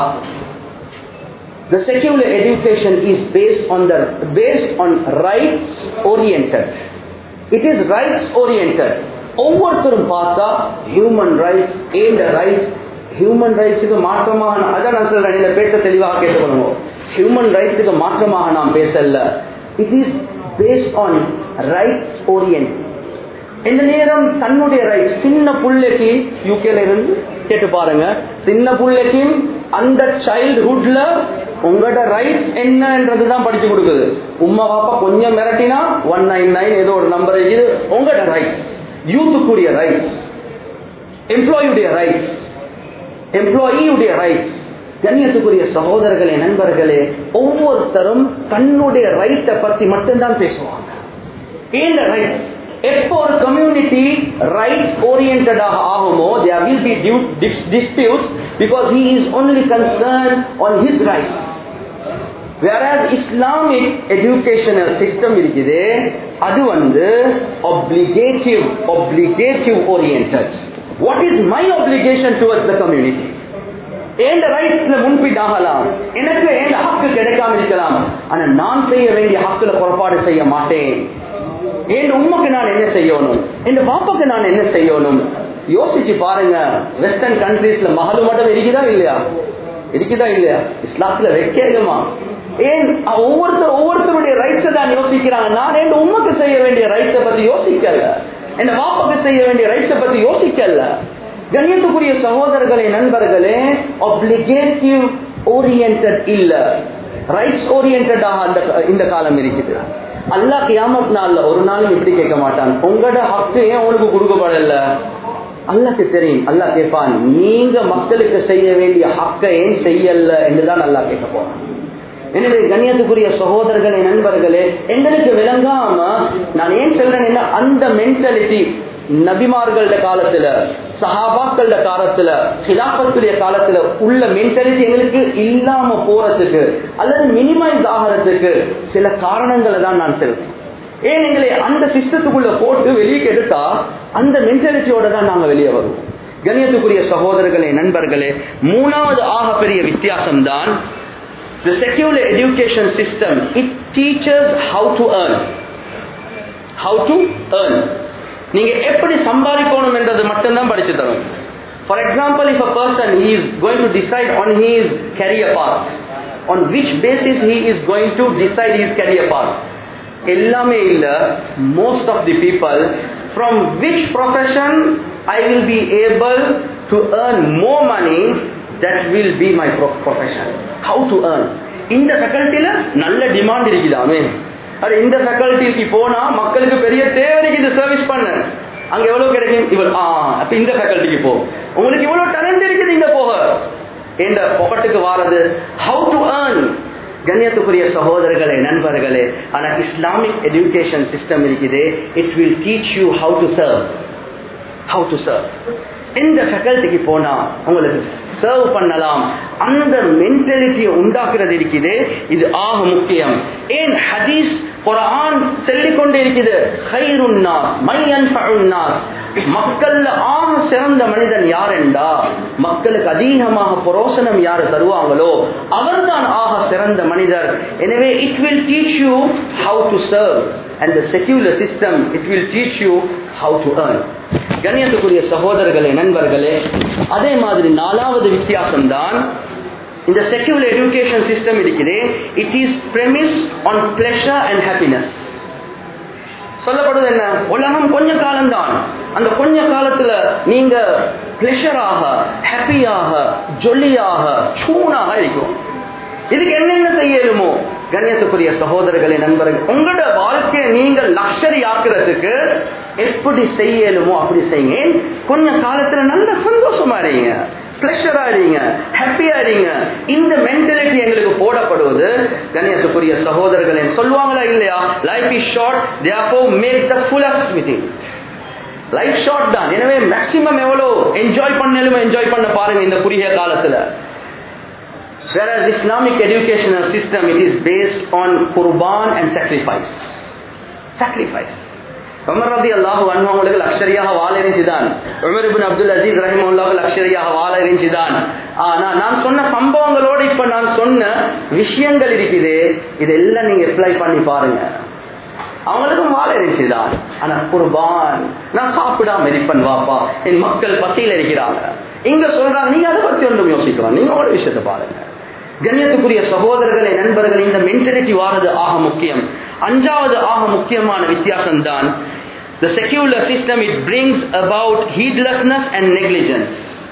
Speaker 1: The secular education is based on the based on rights oriented. It is rights oriented. ஒவ்வொருத்தரும் பார்த்தா human rights and rights human ரைட்ஸுக்கு மாற்றமாக அதான் நான் சொல்றேன் இந்த பேச தெளிவாக கேட்டுக்கொள்ளுங்க ஹியூமன் ரைட்ஸுக்கு மாற்றமாக நாம் பேசல it is based on rights orient இந்த நேரம் தன்னுடைய ரைட் சின்ன புள்ளைக்கு யூகேல இருந்து கேட்டு பாருங்க சின்ன புள்ளைக்கும் அந்த சைல்ட்ஹுட்ல உங்களோட ரைட்ஸ் என்னன்றதுதான் படிச்சு கொடுக்குது உமா பாப்பா கொஞ்சம் மிரட்டினா ஒன் நைன் நைன் ஏதோ ஒரு நம்பர் இருக்குது உங்களோட ரைட்ஸ் யூத்துக்குரிய ரைட்ஸ் எம்ப்ளாயுடைய ரைட்ஸ் எம்ப்ளாயியுடைய ரைட்ஸ் கண்ணியத்துக்குரிய சகோதரர்களே நண்பர்களே ஒவ்வொருத்தரும் தன்னுடைய ரைட்டை பத்தி மட்டும்தான் பேசுவாங்க ஏன் ரைட் எப்போ ஒரு கம்யூனிட்டி ரைட் ஓரியன்டாக ஆகுமோ there will be disputes because he is only concern on his right whereas Islamic educational system இருக்குது அது வந்து obligative obligative orient what is my obligation towards the community and ரைட்ஸ்ல முன்பிட் ஆகலாம் எனக்கு ஏண்ட ஹக்கு கிடைக்காம இருக்கலாம் ஆனா நான் செய்ய வேண்டிய ஹக்குல புறப்பாடு செய்ய மாட்டேன் என் உண்மைக்கு நான் என்ன செய்யணும் என் பாப்பாக்கு நான் என்ன செய்யணும் யோசிச்சு பாருங்க வெஸ்டர்ன் கண்ட்ரீஸ்ல மகளு மட்டும் இருக்குதா இல்லையா இருக்குதா இல்லையா இஸ்லாத்துல வைக்கலுமா ஏன் ஒவ்வொருத்தர் ஒவ்வொருத்தருடைய ரைட்ஸை தான் யோசிக்கிறாங்க நான் என் உண்மைக்கு செய்ய வேண்டிய ரைட்ஸை பத்தி யோசிக்கல என் வாப்பாக்கு செய்ய வேண்டிய ரைட்ஸை பத்தி யோசிக்கல கண்ணியத்துக்குரிய சகோதரர்களே நண்பர்களே ஒப்ளிகேட்டிவ் ஓரியன்ட் இல்ல ரைட்ஸ் ஓரியன்டாக அந்த இந்த காலம் இருக்குது அல்லாஹ் கியாமத் நாள்ல ஒரு நாளும் இப்படி கேட்க மாட்டான் உங்களோட ஹக்கு ஏன் உங்களுக்கு கொடுக்கப்படல அல்லாக்கு தெரியும் அல்லாஹ் கேட்பான் நீங்க மக்களுக்கு செய்ய வேண்டிய ஹக்கை ஏன் செய்யல என்றுதான் அல்லாஹ் கேட்க போறான் எனவே கண்ணியத்துக்குரிய சகோதரர்களே நண்பர்களே எங்களுக்கு விளங்காம நான் ஏன் சொல்றேன் அந்த மென்டாலிட்டி நபிமார்கள காலத்துல சஹாபாக்கள காலத்துல ஹிலாபத்துடைய காலத்துல உள்ள மென்டாலிட்டி எங்களுக்கு இல்லாம போறதுக்கு அல்லது மினிமைஸ் ஆகிறதுக்கு சில காரணங்களை தான் நான் சொல்றேன் ஏன் எங்களை அந்த சிஸ்டத்துக்குள்ள போட்டு வெளியே எடுத்தா அந்த மென்டாலிட்டியோட தான் நாங்க வெளியே வருவோம் கணியத்துக்குரிய சகோதரர்களே நண்பர்களே மூணாவது ஆக பெரிய வித்தியாசம் தான் The secular education system, it teaches how to earn. How to earn. நீங்க எப்படி சம்பாதிக்கணும் என்றது மட்டும்தான் படிச்சு தரும் for example if a person he is going to decide on his career path on which basis he is going to decide his career path எல்லாமே இல்ல most of the people from which profession I will be able to earn more money that will be my profession how to earn இந்த ஃபேக்கல்ட்டில நல்ல demand இருக்குதாமே அது இந்த ஃபேக்கல்ட்டிக்கு போனா மக்களுக்கு பெரிய தேவை இருக்குது சர்வீஸ் பண்ண அங்க எவ்வளவு கிடைக்கும் இவள் ஆ அப்ப இந்த ஃபேக்கல்ட்டிக்கு போ உங்களுக்கு இவ்வளவு டேலண்ட் இருக்குது இங்க போக இந்த பொக்கட்டுக்கு வாரது ஹவு டு ஏர்ன் கண்ணியத்துக்குரிய சகோதரர்களே நண்பர்களே ஆனா இஸ்லாமிக் எஜுகேஷன் சிஸ்டம் இருக்குது it will teach you how to serve how to serve எந்த ஃபேக்கல்ட்டிக்கு போனா உங்களுக்கு சர்வ் பண்ணலாம் அந்த மென்டாலிட்டியை உண்டாக்குறது இருக்குது இது ஆக முக்கியம் ஏன் ஹதீஸ் குரான் சொல்லிக் கொண்டே இருக்குது ஹைருன் நாஸ் மையன் நாஸ் மக்கள்ல ஆக சிறந்த மனிதன் யார் என்றா மக்களுக்கு அதிகமாக புரோசனம் யாரு தருவாங்களோ அவர்தான் ஆக சிறந்த மனிதர் எனவே it will teach you how to serve and the secular system it will teach you how to earn கண்ணியத்துக்குரிய சகோதரர்களே நண்பர்களே அதே மாதிரி நாலாவது வித்தியாசம் தான் இந்த செக்யூலர் எஜுகேஷன் சிஸ்டம் இருக்குது it is premised on pleasure and happiness சொல்லப்படுது என்ன உலகம் கொஞ்ச காலம்தான் அந்த கொஞ்ச காலத்துல நீங்க பிளஷராக ஹாப்பியாக ஜொல்லியாக சூனாக இருக்கும் இதுக்கு என்னென்ன செய்யலுமோ கண்ணியத்துக்குரிய சகோதரர்களே நண்பர்கள் உங்களோட வாழ்க்கையை நீங்கள் லக்ஷரி ஆக்குறதுக்கு எப்படி செய்யலுமோ அப்படி செய்யுங்க ஏன் கொஞ்ச காலத்துல நல்ல சந்தோஷமா இருங்க பிளஷரா இருங்க ஹாப்பியா இருங்க இந்த மென்டாலிட்டி எங்களுக்கு போடப்படுவது கண்ணியத்துக்குரிய சகோதரர்களே சொல்லுவாங்களா இல்லையா life is short therefore make the fullest with it life short தான் எனவே மேக்சிமம் எவ்வளவு என்ஜாய் பண்ணலுமோ என்ஜாய் பண்ண பாருங்க இந்த குறுகிய காலத்துல Whereas Islamic educational system, it is based on Qurban and sacrifice. Sacrifice. Umar ரதி அல்லாஹு அன்வாங்களுக்கு லக்ஷரியாக வாழ இருந்துதான் உமர் இபின் அப்துல் அசீஸ் ரஹிமுல்லாவுக்கு லக்ஷரியாக வாழ இருந்துதான் ஆனா நான் சொன்ன சம்பவங்களோட இப்ப நான் சொன்ன விஷயங்கள் இருக்குது இதெல்லாம் நீங்க அப்ளை பண்ணி பாருங்க அவங்களுக்கும் வாழ இருந்துச்சுதான் ஆனா குர்பான் நான் சாப்பிடாம இருப்பேன் வாப்பா என் மக்கள் பசியில் இருக்கிறாங்க இங்க சொல்றாங்க நீங்க அதை பத்தி ஒன்றும் யோசிக்கலாம் நீங்க ஒரு விஷயத்தை பாருங்க கண்ணியத்துக்குரிய சகோதரர்களே நண்பர்கள் இந்த மென்டாலிட்டி வாரது ஆக முக்கியம் அஞ்சாவது ஆக முக்கியமான வித்தியாசம் தான் the secular system it brings about heedlessness and negligence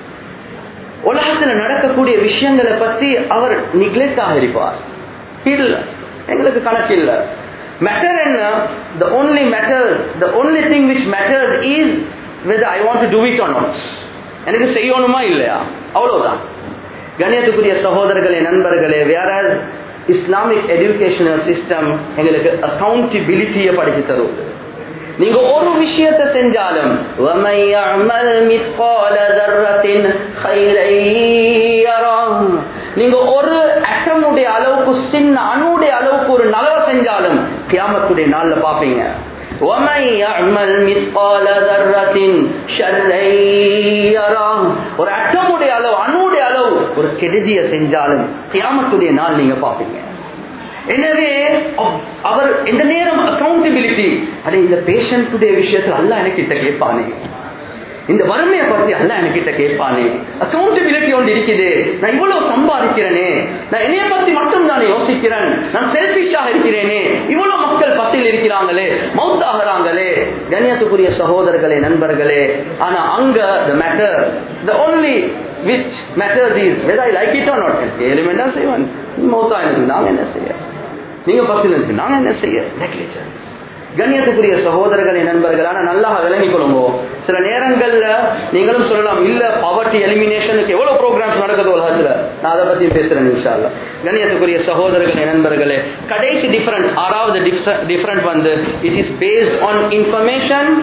Speaker 1: உலகத்துல நடக்கக்கூடிய விஷயங்களை பத்தி அவர் நிக்லெக்ட் ஆக இருப்பார் இல்ல எங்களுக்கு கணக்கு இல்ல மேட்டர் என்ன the only matter the only thing which matters is whether I want to do it or not எனக்கு செய்யணுமா இல்லையா அவ்வளவுதான் கணியத்துக்குரிய சகோதரர்களே நண்பர்களே வேற இஸ்லாமிக் எஜுகேஷனல் சிஸ்டம் எங்களுக்கு அக்கௌண்டபிலிட்டியை படிச்சு தருவது நீங்க ஒரு விஷயத்தை செஞ்சாலும் وَمَن يَعْمَلْ مِثْقَالَ ذَرَّةٍ خَيْرًا يَرَهُ நீங்க ஒரு அட்டமுடைய அளவுக்கு சின்ன அணுடைய அளவுக்கு ஒரு நலவை செஞ்சாலும் கியாமத்துடைய நாள்ல பாப்பீங்க وَمَن يَعْمَلْ مِثْقَالَ ذَرَّةٍ شَرًّا يَرَهُ ஒரு அட்டமுடைய அளவு அணுடைய அளவு ஒரு கெடுதியை செஞ்சாலும் கியாமத்துடைய நாள் நீங்க பாப்பீங்க எனவே அவர் இந்த நேரம் அக்கௌண்டபிலிட்டி அட இந்த பேஷண்ட்டுடைய விஷயத்துல அல்ல எனக்கு கிட்ட கேட்பானே இந்த வறுமையை பத்தி அல்ல என்கிட்ட கேட்பானே அக்கௌண்டபிலிட்டி ஒன்று இருக்குது நான் இவ்வளவு சம்பாதிக்கிறேனே நான் என்னைய பத்தி மட்டும் தானே யோசிக்கிறேன் நான் செல்பிஷாக இருக்கிறேனே இவ்வளவு மக்கள் பசியில் இருக்கிறாங்களே மவுத் ஆகிறாங்களே கண்ணியத்துக்குரிய சகோதரர்களே நண்பர்களே ஆனா அங்க the matter the only which matter is whether I like it or not எலிமெண்டா செய்வான் மௌத்தா எனக்கு நாங்க என்ன செய்ய நீங்க பசில் இருக்கு நாங்க என்ன செய்ய நெக்லிஜென்ஸ் கண்ணியத்துக்குரிய சகோதரர்களே நண்பர்கள் ஆனா நல்லா விளங்கிக் கொள்ளுங்க சில நேரங்கள்ல நீங்களும் சொல்லலாம் இல்ல பவர்ட்டி எலிமினேஷனுக்கு எவ்வளவு ப்ரோக்ராம்ஸ் நடக்குது உலகத்துல நான் அதை பத்தி பேசுறேன் இன்ஷால்ல கண்ணியத்துக்குரிய சகோதரர்களே நண்பர்களே கடைசி டிஃபரண்ட் ஆறாவது டிஃபரண்ட் வந்து it is based on information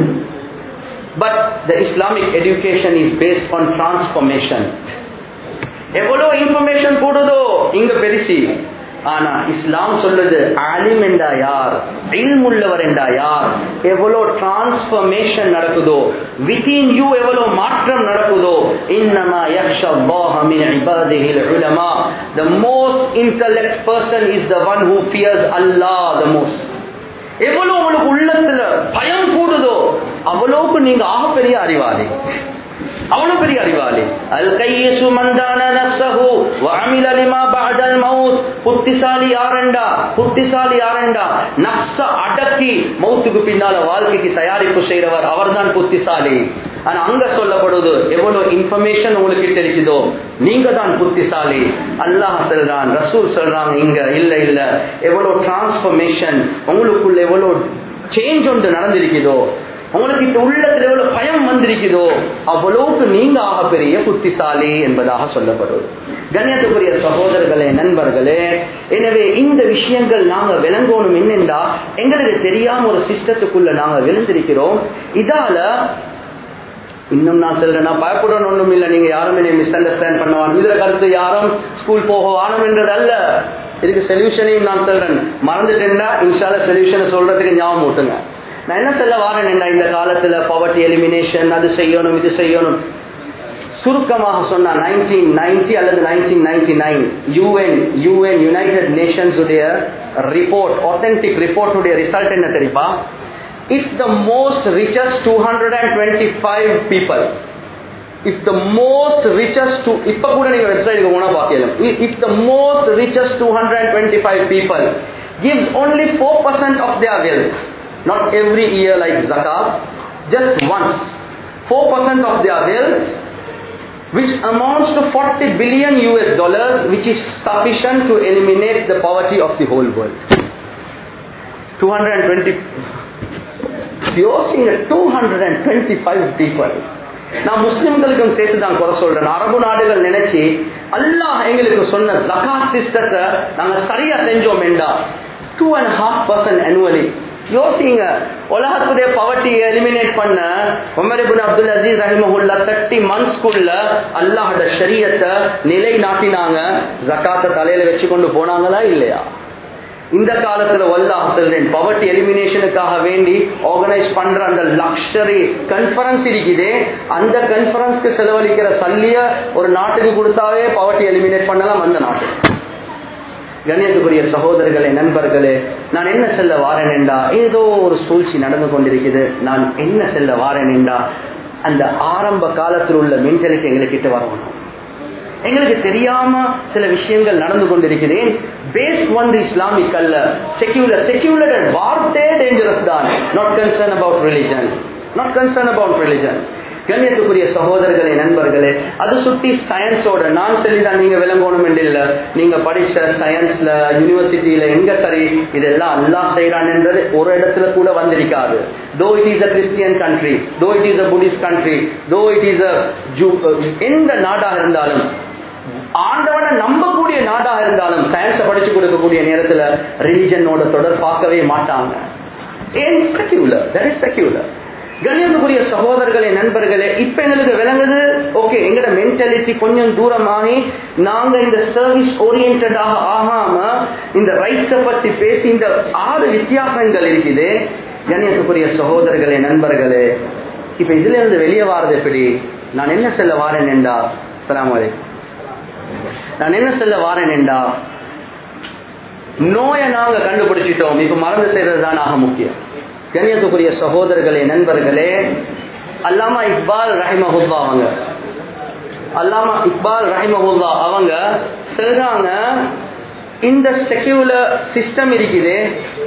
Speaker 1: but the Islamic education is based on transformation எவ்வளவு இன்ஃபர்மேஷன் கூடுதோ இங்க பெருசி ஆனா இஸ்லாம் சொல்லுது ஆலிம் என்றா யார் இல்முள்ளவர் என்றா யார் எவ்வளவு டிரான்ஸ்பர்மேஷன் நடக்குதோ வித்தின் யூ எவ்வளவு மாற்றம் நடக்குதோ இன்னமா யக்ஷல்லாஹ மின் இபாதிஹில் உலமா the most intellect person is the one who fears Allah the most எவ்வளவு உங்களுக்கு உள்ளத்துல பயம் கூடுதோ அவ்வளவுக்கு நீங்க ஆகப்பெரிய அறிவாளி அவ்வளவு பெரிய அறிவாளி அல் கையசு மந்தான நஃப்ஸஹு வஅமில லிமா பஅதல் மவுத் புத்திசாலி யாரண்டா புத்திசாலி யாரண்டா நஃப்ஸ அடக்கி மௌத்துக்கு பின்னால வாழ்க்கைக்கு தயாரிப்பு செய்றவர் அவர்தான் புத்திசாலி ஆனா அங்க சொல்லப்படுவது எவ்வளவு இன்ஃபர்மேஷன் உங்களுக்கு தெரிக்குதோ நீங்க தான் புத்திசாலி அல்லாஹ் சொல்றான் ரசூல் சொல்றாங்க இங்க இல்ல இல்ல எவ்வளவு டிரான்ஸ்பர்மேஷன் உங்களுக்குள்ள எவ்வளவு சேஞ்ச் ஒன்று நடந்திருக்குதோ உங்களுக்கு இந்த உள்ளத்துல எவ்வளவு பயம் வந்திருக்குதோ அவ்வளவுக்கு நீங்க ஆக பெரிய புத்திசாலி என்பதாக சொல்லப்படுவது கண்ணியத்துக்குரிய சகோதரர்களே நண்பர்களே எனவே இந்த விஷயங்கள் நாங்க விளங்கணும் என்னென்றா எங்களுக்கு தெரியாம ஒரு சிஸ்டத்துக்குள்ள நாங்க விழுந்திருக்கிறோம் இதால இன்னும் நான் சொல்றேன் நான் பயப்படணும் ஒண்ணும் இல்லை நீங்க யாரும் என்னை மிஸ் அண்டர்ஸ்டாண்ட் பண்ணுவாங்க இதுல கருத்து யாரும் ஸ்கூல் போக வானம் என்றது அல்ல இதுக்கு சொல்யூஷனையும் நான் சொல்றேன் மறந்துட்டேன்னா இன்ஷால சொல்யூஷனை சொல்றதுக்கு ஞாபகம் ஊட்டுங்க நான் என்ன சொல்ல வாரேன் இந்த காலத்துல பவர்ட்டி எலிமினேஷன் அது செய்யணும் இது செய்யணும் சுருக்கமாக சொன்னா நைன்டீன் நைன்டி அல்லது nineteen ninety nine UN UN United Nations உடைய ரிப்போர்ட் ஆத்தென்டிக் ரிப்போர்ட் உடைய ரிசல்ட் என்ன தெரியுமா if the most richest 225 people if the most richest to இப்ப கூட நீங்க வெப்சைட்டுக்கு போனா பார்க்கலாம் if the most richest 225 people gives only 4% of their wealth not every year like zakat just once 4% of their wealth which amounts to 40 billion US dollars which is sufficient to eliminate the poverty of the whole world 220 யோசிங்க two hundred and twenty five people நான் முஸ்லிம்களுக்கும் சேர்த்து தான் குறை சொல்றேன் அரபு நாடுகள் நினைச்சு அல்லாஹ் எங்களுக்கு சொன்ன ஜகாத் சிஸ்டத்தை நாங்க சரியா செஞ்சோம் என்றா two and half percent annually யோசிங்க உலகத்துடைய பவர்ட்டி எலிமினேட் பண்ண உமரிபுன் அப்துல் அசீஸ் ரஹிமஹுல்லா தேர்ட்டி மந்த்ஸ்க்குள்ள அல்லாஹோட ஷரியத்தை நிலை நாட்டினாங்க ஜக்காத்தை தலையில வச்சு கொண்டு போனாங்களா இல்லையா இந்த காலத்துல வல்லாஹ் சொல்றேன் பவர்ட்டி எலிமினேஷனுக்காக வேண்டி ஆர்கனைஸ் பண்ற அந்த லக்ஷரி கன்ஃபரன்ஸ் இருக்குதே அந்த கன்ஃபரன்ஸ்க்கு செலவழிக்கிற சல்லிய ஒரு நாட்டுக்கு கொடுத்தாவே பவர்ட்டி எலிமினேட் பண்ணலாம் அந்த நாட்டு கண்ணியத்துக்குரிய சகோதரர்களே நண்பர்களே நான் என்ன செல்ல வாரேன் என்றா ஏதோ ஒரு சூழ்ச்சி நடந்து கொண்டிருக்குது நான் என்ன செல்ல வாரேன் என்றா அந்த ஆரம்ப காலத்தில் உள்ள மென்டாலிட்டி எங்ககிட்ட வரணும் எங்களுக்கு தெரியாம சில விஷயங்கள் நடந்து கொண்டிருக்கிறேன் பேஸ் வந்து இஸ்லாமிக் அல்ல செக்யூலர் செக்யூலர் வார்த்தே டேஞ்சரஸ் தான் not concern about religion not concern about religion கண்ணியத்துக்குரிய சகோதரர்களே நண்பர்களே அது சுத்தி சயின்ஸோட நான் சொல்லிதான் நீங்க விளங்கணும் என்று இல்ல நீங்க படிச்ச சயின்ஸ்ல யூனிவர்சிட்டியில எங்க சரி இதெல்லாம் அல்லாஹ் செய்யறான்ன்றது ஒரு இடத்துல கூட வந்திருக்காது though it is a Christian country though it is a Buddhist country though it is a எந்த நாடாக இருந்தாலும் ஆண்டவனை நம்பக்கூடிய நாடாக இருந்தாலும் சயின்ஸை படிச்சு கொடுக்கக்கூடிய நேரத்துல ரிலிஜனோட தொடர் பார்க்கவே மாட்டாங்க ஏன் செக்யூலர் தட் இஸ் செக்யூலர் கண்ணியத்துக்குரிய சகோதரர்களே நண்பர்களே இப்ப எங்களுக்கு விளங்குது ஓகே எங்கட மென்டாலிட்டி கொஞ்சம் தூரமாகி நாங்க இந்த சர்வீஸ் ஓரியன்டாக ஆகாம இந்த ரைட்ஸை பத்தி பேசி இந்த ஆறு வித்தியாசங்கள் இருக்குது கண்ணியத்துக்குரிய சகோதரர்களே நண்பர்களே இப்ப இதுல இருந்து வெளியே வாரது எப்படி நான் என்ன சொல்ல வாரேன் என்றா சலாம் வலைக்கும் நான் என்ன சொல்ல வாரேன் என்றா நோயை நாங்க கண்டுபிடிச்சிட்டோம் இப்ப மருந்து செய்யறது தான் ஆக முக்கியம் கண்ணியத்துக்குரிய சகோதரர்களே நண்பர்களே அல்லாமா இக்பால் ரஹிமஹுல்லா அவங்க அல்லாமா இக்பால் ரஹிமஹுல்லா அவங்க சொல்றாங்க இந்த செக்யூலர் சிஸ்டம் இருக்குது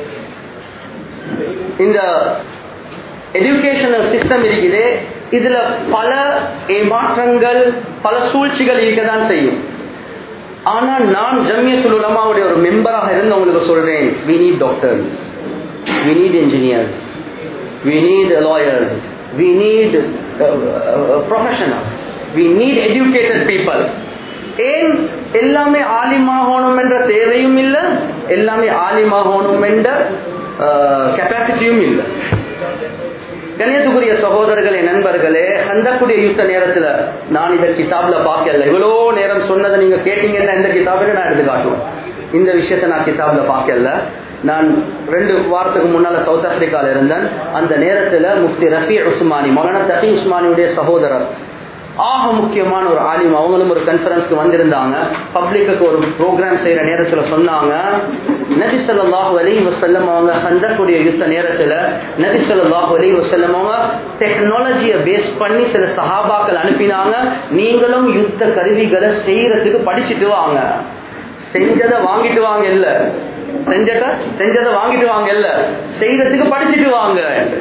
Speaker 1: இந்த எஜுகேஷனல் சிஸ்டம் இருக்குது இதுல பல ஏமாற்றங்கள் பல சூழ்ச்சிகள் இருக்கதான் செய்யும் ஆனா நான் ஜம்யத்துல் உலமாவுடைய ஒரு மெம்பராக இருந்து உங்களுக்கு சொல்றேன் we need doctors we need engineers we need lawyers we need uh, uh, professionals we need educated people ஏன் எல்லாமே ஆலிமாகணும் என்ற தேவையும் இல்லை எல்லாமே ஆலிமாகணும் என்ற கெப்பாசிட்டியும் இல்லை கண்ணியத்துக்குரிய சகோதரர்களே நண்பர்களே சந்தக்கூடிய யுத்த நேரத்துல நான் இதை கிதாப்ல பார்க்கல இவ்வளோ நேரம் சொன்னதை நீங்க கேட்டீங்கன்னா எந்த கிதாபில நான் எடுத்து காட்டுவேன் இந்த விஷயத்த நான் கிதாப்ல பார்க்கல நான் ரெண்டு வாரத்துக்கு முன்னால சவுத் ஆப்பிரிக்கால இருந்தேன் அந்த நேரத்துல முஃப்தி ரஃபி உஸ்மானி மௌலானா தஃபி உஸ்மானியுடைய சகோதரர் ஆக முக்கியமான ஒரு ஆலிம் அவங்களும் ஒரு கான்ஃபரன்ஸ்க்கு வந்திருந்தாங்க பப்ளிக்கு ஒரு ப்ரோக்ராம் செய்யற நேரத்துல சொன்னாங்க நபி ஸல்லல்லாஹு அலைஹி வஸல்லம் அவங்க சந்தக்கூடிய யுத்த நேரத்துல நபி ஸல்லல்லாஹு அலைஹி வஸல்லம் அவங்க டெக்னாலஜியை பேஸ் பண்ணி சில சஹாபாக்கள் அனுப்பினாங்க நீங்களும் யுத்த கருவிகளை செய்யறதுக்கு படிச்சுட்டு வாங்க செஞ்சதை வாங்கிட்டு வாங்க இல்ல செஞ்சத செஞ்சதை வாங்கிட்டு வாங்க இல்ல செய்யறதுக்கு படிச்சுட்டு வாங்க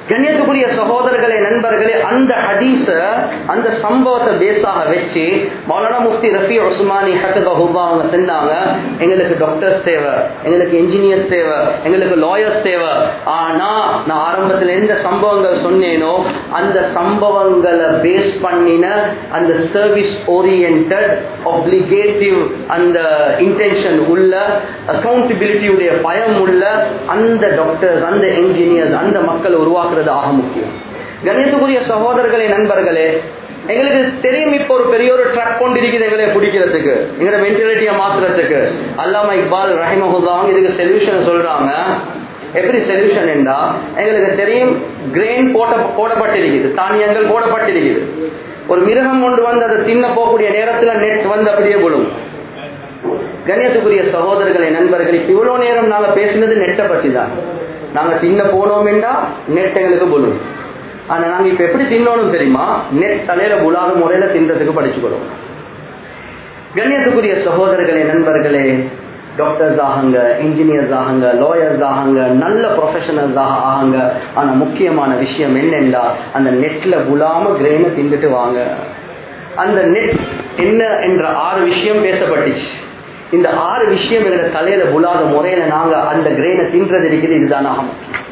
Speaker 1: கண்ணியத்துக்குரிய சகோதரர்களே நண்பர்களே அந்த ஹதீஸ அந்த சம்பவத்தை பேஸாக வச்சு மௌலானா முஃப்தி ரஃபி உஸ்மானி ஹத்தபஹுபா அவங்க சொன்னாங்க எங்களுக்கு டாக்டர்ஸ் தேவை எங்களுக்கு இன்ஜினியர்ஸ் தேவை எங்களுக்கு லாயர்ஸ் தேவை ஆனா நான் ஆரம்பத்தில் எந்த சம்பவங்கள் சொன்னேனோ அந்த சம்பவங்களை பேஸ் பண்ணின அந்த சர்வீஸ் ஓரியன்ட் ஒப்ளிகேட்டிவ் அந்த இன்டென்ஷன் உள்ள அக்கௌண்டபிலிட்டியுடைய பயம் உள்ள அந்த டாக்டர்ஸ் அந்த இன்ஜினியர்ஸ் அந்த மக்களை உருவாக்குறது ஆக முக்கியம் கணியத்துக்குரிய சகோதரர்களே நண்பர்களே எங்களுக்கு தெரியும் இப்போ ஒரு பெரிய ஒரு ட்ரக் கொண்டு இருக்குது எங்களை பிடிக்கிறதுக்கு எங்களோட மென்டாலிட்டியை மாத்துறதுக்கு அல்லாம இக்பால் ரஹிமஹுல்லாவும் இதுக்கு சொல்யூஷன் சொல்றாங்க எப்படி சொல்யூஷன் என்றா எங்களுக்கு தெரியும் கிரெயின் போட்ட போடப்பட்டிருக்குது தானியங்கள் போடப்பட்டிருக்குது ஒரு மிருகம் கொண்டு வந்து அதை தின்ன போகக்கூடிய நேரத்துல நெட் வந்து அப்படியே விழும் கண்ணியத்துக்குரிய சகோதரர்களை நண்பர்கள் இப்ப இவ்வளவு நேரம் நாங்க பேசினது நெட்டை பத்தி தான் நாங்க தின்ன போனோம் என்றா நெட் எங்களுக்கு விழும் ஆனா நாங்க இப்ப எப்படி தின்னோம் தெரியுமா நெட் தலையில புலாத முறையில தின்றதுக்கு படிச்சுக்கிறோம் கண்ணியத்துக்குரிய சகோதரர்களே நண்பர்களே டாக்டர்ஸ் ஆகுங்க இன்ஜினியர்ஸ் ஆகுங்க லாயர்ஸ் ஆகுங்க நல்ல ப்ரொஃபஷனல்ஸ் ஆகுங்க ஆனா முக்கியமான விஷயம் என்னென்றா அந்த நெட்ல புலாம கிரெயினை தின்னுட்டு வாங்க அந்த நெட் என்ன என்ற ஆறு விஷயம் பேசப்பட்டுச்சு இந்த ஆறு விஷயம் எங்க தலையில புலாத முறையில நாங்க அந்த கிரெயினை தின்றது இருக்குது இதுதான் ஆகும்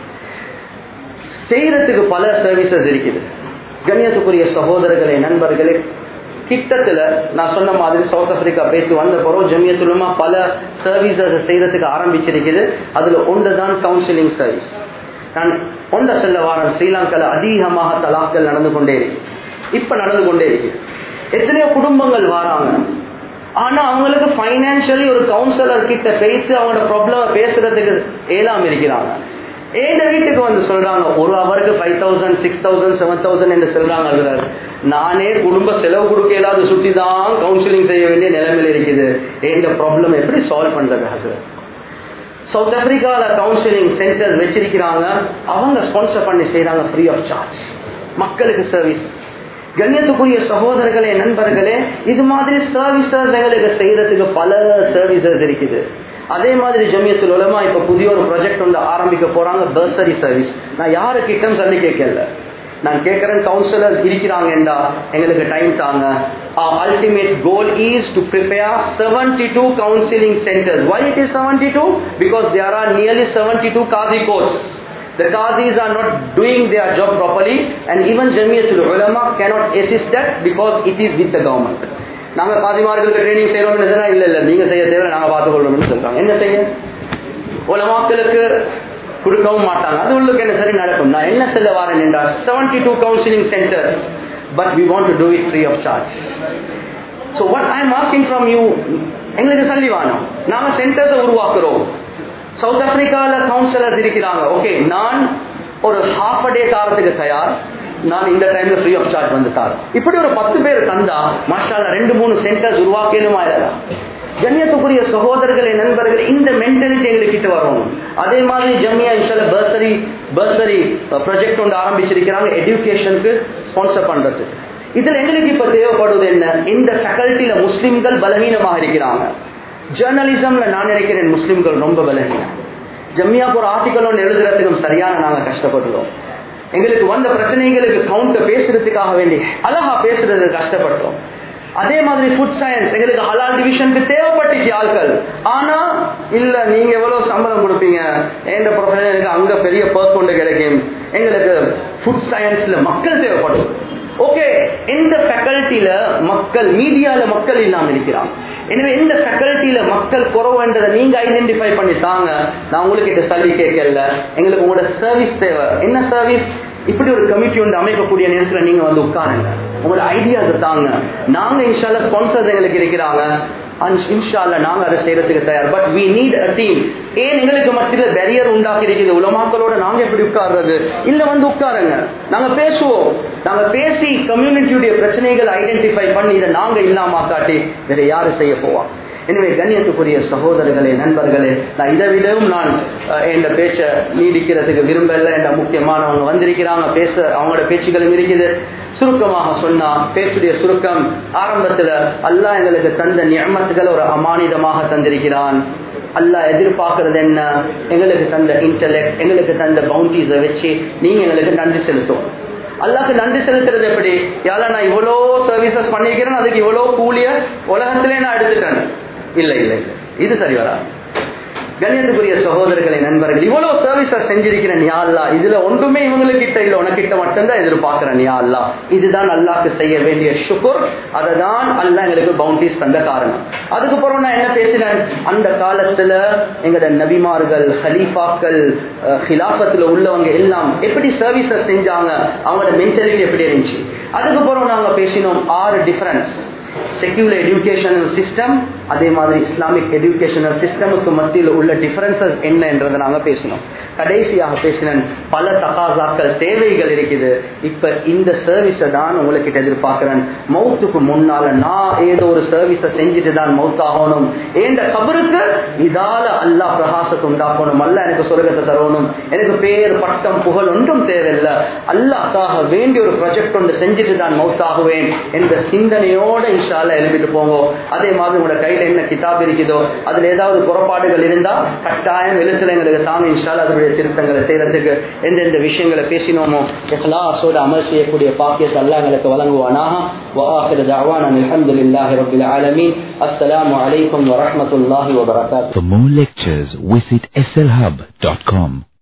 Speaker 1: செய்யறதுக்கு பல சர்வீசஸ் இருக்குது கண்ணியத்துக்குரிய சகோதரர்களே நண்பர்களே கிட்டத்துல நான் சொன்ன மாதிரி சவுத் ஆப்பிரிக்கா பேசி வந்த பிறகு ஜமியத்துலமா பல சர்வீசஸ் செய்யறதுக்கு ஆரம்பிச்சிருக்குது அதுல ஒன்று தான் கவுன்சிலிங் சர்வீஸ் நான் ஒன்ற செல்ல வாரம் ஸ்ரீலங்கால அதிகமாக தலாக்கள் நடந்து கொண்டே இருக்கு இப்ப நடந்து கொண்டே இருக்கு எத்தனையோ குடும்பங்கள் வராங்க ஆனா அவங்களுக்கு பைனான்சியலி ஒரு கவுன்சிலர் கிட்ட பேசி அவங்களோட ப்ராப்ளம் பேசுறதுக்கு ஏலாம் இருக்கிறாங்க ஏந்த வீட்டுக்கு வந்து சொல்றாங்க ஒரு அவருக்கு five thousand six thousand seven thousand என்று சொல்றாங்க அதுல நானே குடும்ப செலவு கொடுக்க இல்லாத சுட்டி தான் கவுன்சிலிங் செய்ய வேண்டிய நிலைமையில இருக்குது ஏந்த ப்ராப்ளம் எப்படி சால்வ் பண்றது ஹசரத் சவுத் ஆப்பிரிக்கால கவுன்சிலிங் சென்டர் வச்சிருக்கிறாங்க அவங்க ஸ்பான்சர் பண்ணி செய்யறாங்க ஃப்ரீ ஆஃப் சார்ஜ் மக்களுக்கு சர்வீஸ் கண்ணியத்துக்குரிய சகோதரர்களே நண்பர்களே இது மாதிரி சர்வீசஸ் எங்களுக்கு செய்யறதுக்கு பல சர்வீசஸ் இருக்குது அதே மாதிரி ஜமியத்தில் உலமா இப்ப புதிய ஒரு ப்ராஜெக்ட் வந்து ஆரம்பிக்க போறாங்க பர்சரி சர்வீஸ் நான் யாரு கிட்டம் சொல்லி கேட்கல நான் கேட்கிறேன் கவுன்சிலர்ஸ் இருக்கிறாங்கடா எங்களுக்கு டைம் தாங்க ultimate goal is to prepare seventy two counselling centres why it is seventy two because there are nearly seventy two Qadi courts The Qadis are not doing their job properly and even Jamiyatul Ulama cannot assist that because it is with the government. நாங்க பாதிமார்களுக்கு training செய்யறோம்னு சொன்னா இல்ல இல்ல நீங்க செய்ய தேவை நாங்க பார்த்து கொள்றோம்னு சொல்றாங்க என்ன செய்ய உலமாக்களுக்கு கொடுக்கவும் மாட்டாங்க அது உள்ளுக்கு என்ன சரி நடக்கும் நான் என்ன சொல்ல வரேன் என்றால் seventy two counselling centre but we want to do it free of charge so what I am asking from you எங்களுக்கு சொல்லி வாணும் நாங்க சென்டர்ஸை உருவாக்குறோம் சவுத் ஆப்பிரிக்கால கவுன்சிலர்ஸ் இருக்கிறாங்க ஓகே நான் ஒரு ஹாஃப் அ டே தாரத்துக்கு தயார் நான் இந்த டைம்ல ஃப்ரீ ஆஃப் சார்ஜ் வந்து தார் இப்படி ஒரு பத்து பேர் தந்தா மாஷால ரெண்டு மூணு சென்டர்ஸ் உருவாக்கணுமா இல்லதா ஜன்யத்துக்குரிய சகோதரர்களே நண்பர்கள் இந்த மென்டாலிட்டி எங்ககிட்ட வரும் அதே மாதிரி ஜம்மியா இன்ஷால பர்சரி பர்சரி ப்ராஜெக்ட் ஒன்று ஆரம்பிச்சிருக்கிறாங்க எஜுகேஷனுக்கு ஸ்பான்சர் பண்றது இதுல எங்களுக்கு இப்ப தேவைப்படுவது என்ன இந்த ஃபேக்கல்ட்டியில முஸ்லிம்கள் பலவீனமாக இருக்கிறாங்க ஜேர்னலிசம்ல நான் நினைக்கிறேன் முஸ்லிம்கள் ரொம்ப பலவீனம் ஜம்மியாக்கு ஒரு ஆர்டிக்கல் ஒன்று எழுதுறதுக்கும் சரியான நாங்க கஷ்டப்படுறோம் எங்களுக்கு வந்த பிரச்சனைகளுக்கு கவுண்ட பேசுறதுக்காக வேண்டி அழகா பேசுறது கஷ்டப்பட்டோம் அதே மாதிரி ஃபுட் சயின்ஸ் எங்களுக்கு ஹலால் டிவிஷனுக்கு தேவைப்பட்டுச்சு ஆட்கள் ஆனா இல்ல நீங்க எவ்வளவு சம்பளம் கொடுப்பீங்க எந்த ப்ரொஃபஷனுக்கு அங்க பெரிய பர்க் கொண்டு கிடைக்கும் எங்களுக்கு ஃபுட் சயின்ஸ்ல மக்கள் தேவைப்படும் ஓகே எந்த ஃபேக்கல்ட்டியில மக்கள் மீடியால மக்கள் இல்லாம இருக்கிறாங்க எனவே எந்த ஃபேக்கல்ட்டியில மக்கள் குறவுன்றதை நீங்க ஐடென்டிஃபை பண்ணி தாங்க நான் உங்களுக்கு கிட்ட சல்வி கேட்கல எங்களுக்கு உங்களோட சர்வீஸ் தேவை என்ன சர்வீஸ் இப்படி ஒரு கமிட்டி ஒன்று அமைக்கக்கூடிய நேரத்தில் நீங்க வந்து உட்காருங்க உங்களோட ஐடியாஸ் தாங்க நாங்க இன்ஷால்ல ஸ்பான்சர்ஸ் எங்களுக்கு இருக்கிறாங்க இன்ஷால்ல நாங்க அதை செய்யறதுக்கு தயார் but we need a team ஏன் எங்களுக்கு மத்தியில் பேரியர் உண்டாக்கி இருக்குது உலமாக்களோட நாங்க எப்படி உட்கார்றது இல்ல வந்து உட்காருங்க நாங்க பேசுவோம் நாங்க பேசி கம்யூனிட்டியுடைய பிரச்சனைகள் ஐடென்டிஃபை பண்ணி இதை நாங்க இல்லாம காட்டி வேற யாரு செய்ய போவாங்க எனவே கண்ணியத்துக்குரிய சகோதரர்களே நண்பர்களே நான் இதை விடவும் நான் என் பேச்ச நீடிக்கிறதுக்கு விரும்பல என்ற முக்கியமானவங்க வந்திருக்கிறாங்க பேச அவங்களோட பேச்சுகளும் இருக்குது சுருக்கமாக சொன்னா பேச்சுடைய சுருக்கம் ஆரம்பத்துல அல்லாஹ் எங்களுக்கு தந்த நியமத்துகள் ஒரு அமானிதமாக தந்திருக்கிறான் அல்லாஹ் எதிர்பார்க்கறது என்ன எங்களுக்கு தந்த இன்டலெக்ட் எங்களுக்கு தந்த பவுண்டரிஸை வச்சு நீங்க எங்களுக்கு நன்றி செலுத்தும் அல்லாஹ்க்கு நன்றி செலுத்துறது எப்படி யாரா நான் இவ்வளோ சர்வீசஸ் பண்ணிக்கிறேன் அதுக்கு இவ்வளோ கூலிய உலகத்திலே நான் எடுத்துட்டேன் இல்லை இல்லை இல்லை இது சரி வரா கண்ணியத்துக்குரிய சகோதரர்களை நண்பர்கள் இவ்வளவு சர்வீசஸ் செஞ்சிருக்கிறேன் யா அல்லா இதுல ஒன்றுமே இவங்களுக்கு கிட்ட இல்ல உனக்கிட்ட மட்டும்தான் எதிர்பார்க்கிறேன் யா அல்லா இதுதான் அல்லாஹ்க்கு செய்ய வேண்டிய சுக்குர் அதை தான் அல்லாஹ் எங்களுக்கு பவுண்டரிஸ் தந்த காரணம் அதுக்கப்புறம் நான் என்ன பேசினேன் அந்த காலத்துல எங்கட நபிமார்கள் ஹலீஃபாக்கள் ஹிலாஃபத்துல உள்ளவங்க எல்லாம் எப்படி சர்வீசஸ் செஞ்சாங்க அவங்களோட மென்டாலிட்டி எப்படி இருந்துச்சு அதுக்கப்புறம் நாங்க பேசினோம் ஆறு டிஃபரன்ஸ் செக்யூலர் எஜுகேஷனல் சிஸ்டம் அதே மாதிரி இஸ்லாமிக் எஜுகேஷனல் சிஸ்டமுக்கு மத்தியில் உள்ள டிஃபரன்சஸ் என்ன என்றதை நாங்கள் பேசினோம் கடைசியாக பேசினேன் பல தகாசாக்கள் தேவைகள் இருக்குது இப்ப இந்த சர்வீஸை தான் உங்ககிட்ட எதிர்பார்க்கிறேன் மௌத்துக்கு முன்னால நான் ஏதோ ஒரு சர்வீஸை செஞ்சுட்டு தான் மவுத் ஆகணும் ஏண்ட கபருக்கு இதால அல்லாஹ் பிரகாசத்தை உண்டாக்கணும் அல்ல எனக்கு சொர்க்கத்தை தரணும் எனக்கு பேர் பட்டம் புகழ் ஒன்றும் தேவையில்லை அல்லாஹ்க்காக வேண்டிய ஒரு ப்ராஜெக்ட் ஒன்று செஞ்சுட்டு தான் மவுத் ஆகுவேன் என்ற சிந்தனையோட இன்ஷால்ல எழுப்பிட்டு போங்க அதே மாதிரி உங்களோட கையில என்ன கிதாப் இருக்குதோ அதுல ஏதாவது புறப்பாடுகள் இருந்தா கட்டாயம் எழுத்துல எங்களுக்கு தாங்க இன்ஷால் அதனுடைய திருத்தங்களை செய்யறதுக்கு எந்தெந்த விஷயங்களை பேசினோமோ இஹ்லாஸோட அமல் செய்யக்கூடிய பாக்கியத்தை அல்லாஹ் எங்களுக்கு வழங்குவானாக وآخر دعوانا الحمد لله رب العالمين السلام عليكم ورحمة الله وبركاته
Speaker 2: For more lectures, visit slhub.com.